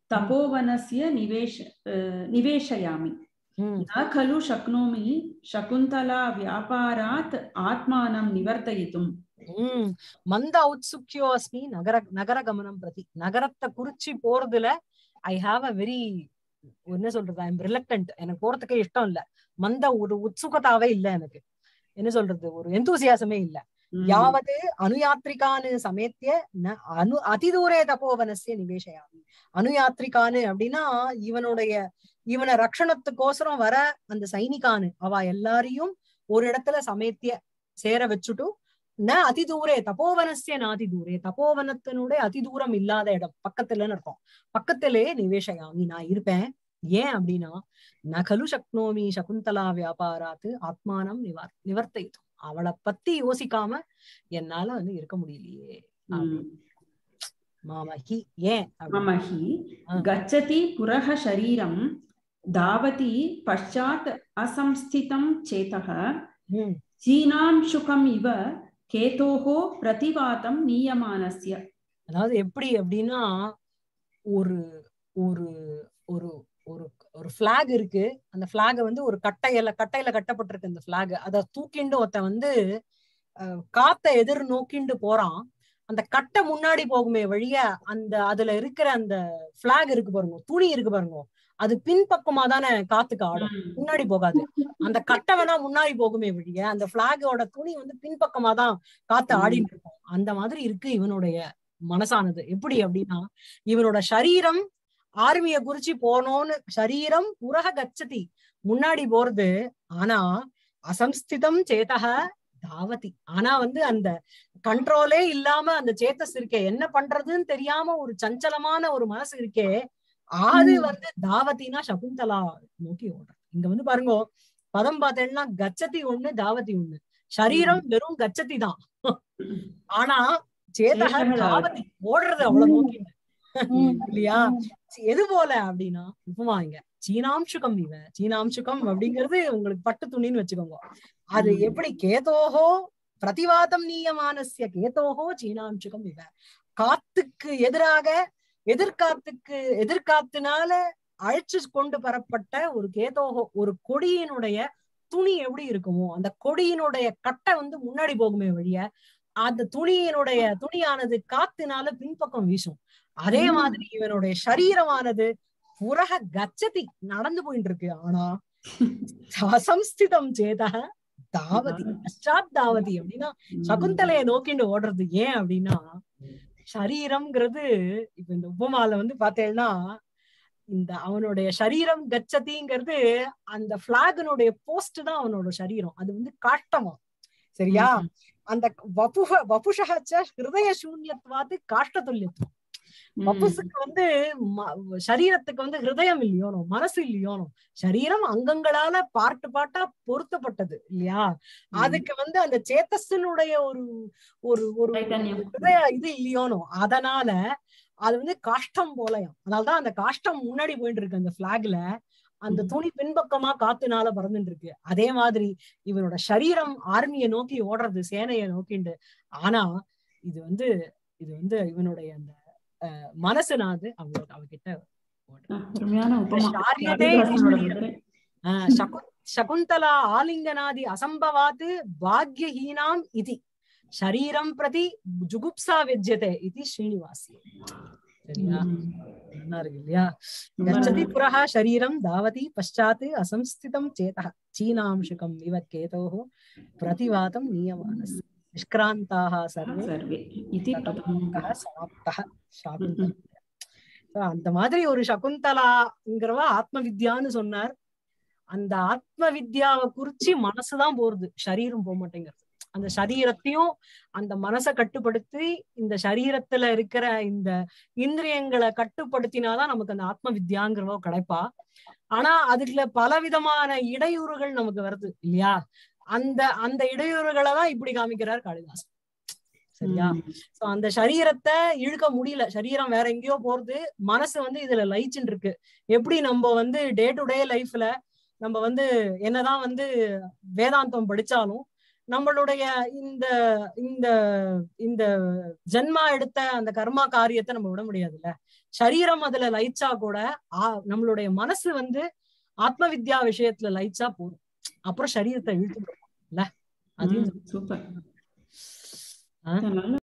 तपोवनस्य निवेश अ, निवेशयामि ம் न खलु शक्नोमि शकुन्तला व्यापारात् आत्मानं निवर्तयितुम् ம் மந்த ஔத்சுக்கியோ அஸ்மி நகர நகர கமனம் பிரதி நகரத்தை குறிச்சி போறதுல ஐ ஹாவ் அ வெரி என்ன சொல்றது ஐ எம் ரிலக்டன்ட் எனக்கு போறதுக்கே இஷ்டம் இல்ல மந்த ஒரு உத்சுகதாவே இல்ல எனக்கு என்ன சொல்றது ஒரு எந்தூசியாசமே இல்ல யாவது அனுயாத்ரிகானு சமேத்திய ந அனு அதிதூரே தபோவனசிய நிவேசயாமி அனுயாத்ரிகானு அப்படின்னா இவனுடைய இவனை ரக்ஷணத்துக்கோசரம் வர அந்த சைனிகானு அவ எல்லாரையும் ஒரு இடத்துல சமேத்திய சேர வச்சுட்டு ந அதிதூரே தபோவனசிய நாதி தூரே தபோவனத்தினுடைய அதிதூரம் இல்லாத இடம் பக்கத்துலன்னு இருக்கும் பக்கத்திலே நிவேசயாமி நான் இருப்பேன் ஏன் அப்படின்னா நகலு சக்னோமி சகுந்தலா வியாபாராத்து ஆத்மானம் நிவார் நிவர்த்தித்தும் அவளை பத்தி யோசிக்காம என்னால வந்து இருக்க முடியலையே அப்படின்னு. மாமஹி ஏன் அப்படின்னு. मम हि ஆ. गच्छति पुरः शरीरं धावति पश्चात् असंस्थितं चेतः ம். चीनांशुकम् इव केतोः प्रतिवातं नीयमानस्य அதாவது எப்படி அப்படின்னா ஒரு ஒரு ஒரு ஒரு ஒரு பிளாக் இருக்கு அந்த பிளாக வந்து ஒரு கட்டையில கட்டையில கட்டப்பட்டிருக்கு அந்த பிளாக் அத தூக்கிண்டு ஒருத்தன் வந்து அஹ், காத்த எதிர் நோக்கிண்டு போறான் அந்த கட்டை முன்னாடி போகுமே வழிய அந்த அதுல இருக்கிற அந்த பிளாக் இருக்கு பாருங்க துணி இருக்கு பாருங்க அது பின்பக்கமா தானே காத்துக்கு ஆடும் முன்னாடி போகாது அந்த கட்டை வேணா முன்னாடி போகுமே வழிய அந்த பிளாகோட துணி வந்து பின்பக்கமா தான் காத்து ம். ஆடிட்டு இருக்கும் அந்த மாதிரி இருக்கு இவனுடைய மனசானது எப்படி அப்படின்னா இவனோட சரீரம் ஆர்மிய குறிச்சு போனோன்னு சரீரம் புரக கச்சதி முன்னாடி போறது ஆனா அசம்ஸ்திதம் சேதக தாவதி ஆனா வந்து அந்த கண்ட்ரோலே இல்லாம அந்த சேத்தஸ் இருக்கே என்ன பண்றதுன்னு தெரியாம ஒரு சஞ்சலமான ஒரு மனசு இருக்கே அது ம். வந்து தாவதினா சகுந்தலா நோக்கி ஓடுறது இங்க வந்து பாருங்க பதம் பார்த்தேன்னா கச்சதி ஒண்ணு தாவதி ஒண்ணு சரீரம் வெறும் கச்சதி தான் ஆனா சேதக சேதக தாவதி ஓடுறது அவ்வளவு நோக்கி இல்லையா எது போல அப்படின்னா உப்புமா இங்க சீனாம்சுகம் இவ சீனாம்சுகம் அப்படிங்கிறது உங்களுக்கு பட்டு துணின்னு வச்சுக்கோங்க அது ம். எப்படி கேதோஹோ பிரதிவாதம் நீயமானசிய கேதோஹோ சீனாம்சுகம் இவ காத்துக்கு எதிராக எதிர்காத்துக்கு எதிர்காத்துனால அழைச்சு கொண்டு வரப்பட்ட ஒரு கேதோஹோ ஒரு கொடியினுடைய துணி எப்படி இருக்குமோ அந்த கொடியினுடைய கட்டை வந்து முன்னாடி போகுமே வழிய அந்த துணியினுடைய துணியானது காத்துனால பின்பக்கம் வீசும் அதே ம். மாதிரி இவனுடைய சரீரமானது புரக கச்சதி நடந்து போயிட்டு இருக்கு ஆனா அசம்ஸ்திதம் சேதக தாவதி பஷாத் தாவதி அப்படின்னா சகுந்தலைய நோக்கிண்டு ஓடுறது ஏன் அப்படின்னா சரீரம்ங்கிறது இப்ப இந்த உபமால வந்து பார்த்தேன்னா இந்த அவனுடைய சரீரம் கச்சதிங்கிறது அந்த பிளாகனுடைய போஸ்ட் தான் அவனோட சரீரம் அது வந்து காஷ்டமா சரியா அந்த வபுக வபுஷகச்ச ஹிருதய சூன்யத்வாது காஷ்ட துல்லியத்துவம் வபுசுக்கு வந்து ம- சரீரத்துக்கு வந்து ஹிருதயம் இல்லையோனோ மனசு இல்லையோனோ சரீரம் அங்கங்களால பாட்டு பாட்டா பொருத்தப்பட்டது இல்லையா அதுக்கு வந்து அந்த சேத்தஸினுடைய ஒரு ஒரு ஒரு சைத்தன்யம். ஹிருதய இது இல்லையோனோ அதனால அது வந்து காஷ்டம் போலயாம் அதனாலதான் அந்த காஷ்டம் முன்னாடி போயிட்டு இருக்கு அந்த பிளாக்ல அந்த ம். துணி பின்பக்கமா காத்துனால பறந்துட்டு இருக்கு அதே மாதிரி இவனோட சரீரம் ஆர்மியை நோக்கி ஓடுறது சேனையை நோக்கிண்டு ஆனா இது வந்து இது வந்து இவனுடைய அந்த அஹ், மனசுனாது அவங்க அவகிட்ட அருமையான உபமா ஷாரியதே காளிதாசனோட ஈஸ்வரிய. முத்திரை. ஆஹ் சகு சகுந்தலா ஆலிங்கனாதி அசம்பவாத் பாக்யஹீனாம் இதி சரீரம் பிரதி ஜுகுப்சா விஜ்யதே இது ஸ்ரீனிவாசி சரியா ம். நல்லா இருக்கு இல்லையா ரொம்ப गच्छति நல்லா पुरः शरीरं धावति पश्चात् असंस्थितं चेतः चीनांशुकं इव केतोः प्रतिवातं नीयमानस्य निष्क्रान्ताः सर्वे சர்வே இது சதமங்கः சமாப்தः சாகுந்தலம் So, அந்த மாதிரி ஒரு சகுந்தலாங்கிறவ ஆத்ம வித்யான்னு சொன்னார் அந்த ஆத்ம வித்யாவை குறிச்சு மனசுதான் போறது சரீரம் போக மாட்டேங்கிறது அந்த சரீரத்தையும் அந்த மனசை கட்டுப்படுத்தி இந்த சரீரத்துல இருக்கிற இந்த இந்திரியங்களை கட்டுப்படுத்தினாதான் நமக்கு அந்த ஆத்ம வித்யாங்கிறவ கிடைப்பா ஆனா அதுல பல விதமான இடையூறுகள் நமக்கு வருது இல்லையா அந்த அந்த இடையூறுகளை தான் இப்படி காமிக்கிறார் காளிதாசன் சரியா சோ அந்த சரீரத்தை இழுக்க முடியல சரீரம் வேற எங்கேயோ போறது மனசு வந்து இதுல லயிச்சுட்டு இருக்கு எப்படி நம்ம வந்து டே டு டே லைஃப்ல நம்ம வந்து என்னதான் வந்து வேதாந்தம் படிச்சாலும் நம்மளுடைய இந்த இந்த இந்த ஜென்மா எடுத்த அந்த கர்மா காரியத்தை நம்ம விட முடியாதுல்ல சரீரம் அதுல லயிச்சா கூட ஆ- நம்மளுடைய மனசு வந்து ஆத்ம வித்யா விஷயத்துல லயிச்சா போதும் அப்புறம் சரீரத்தை இழுத்து இல்ல அதையும் சூப்பர் ஆ? நல்ல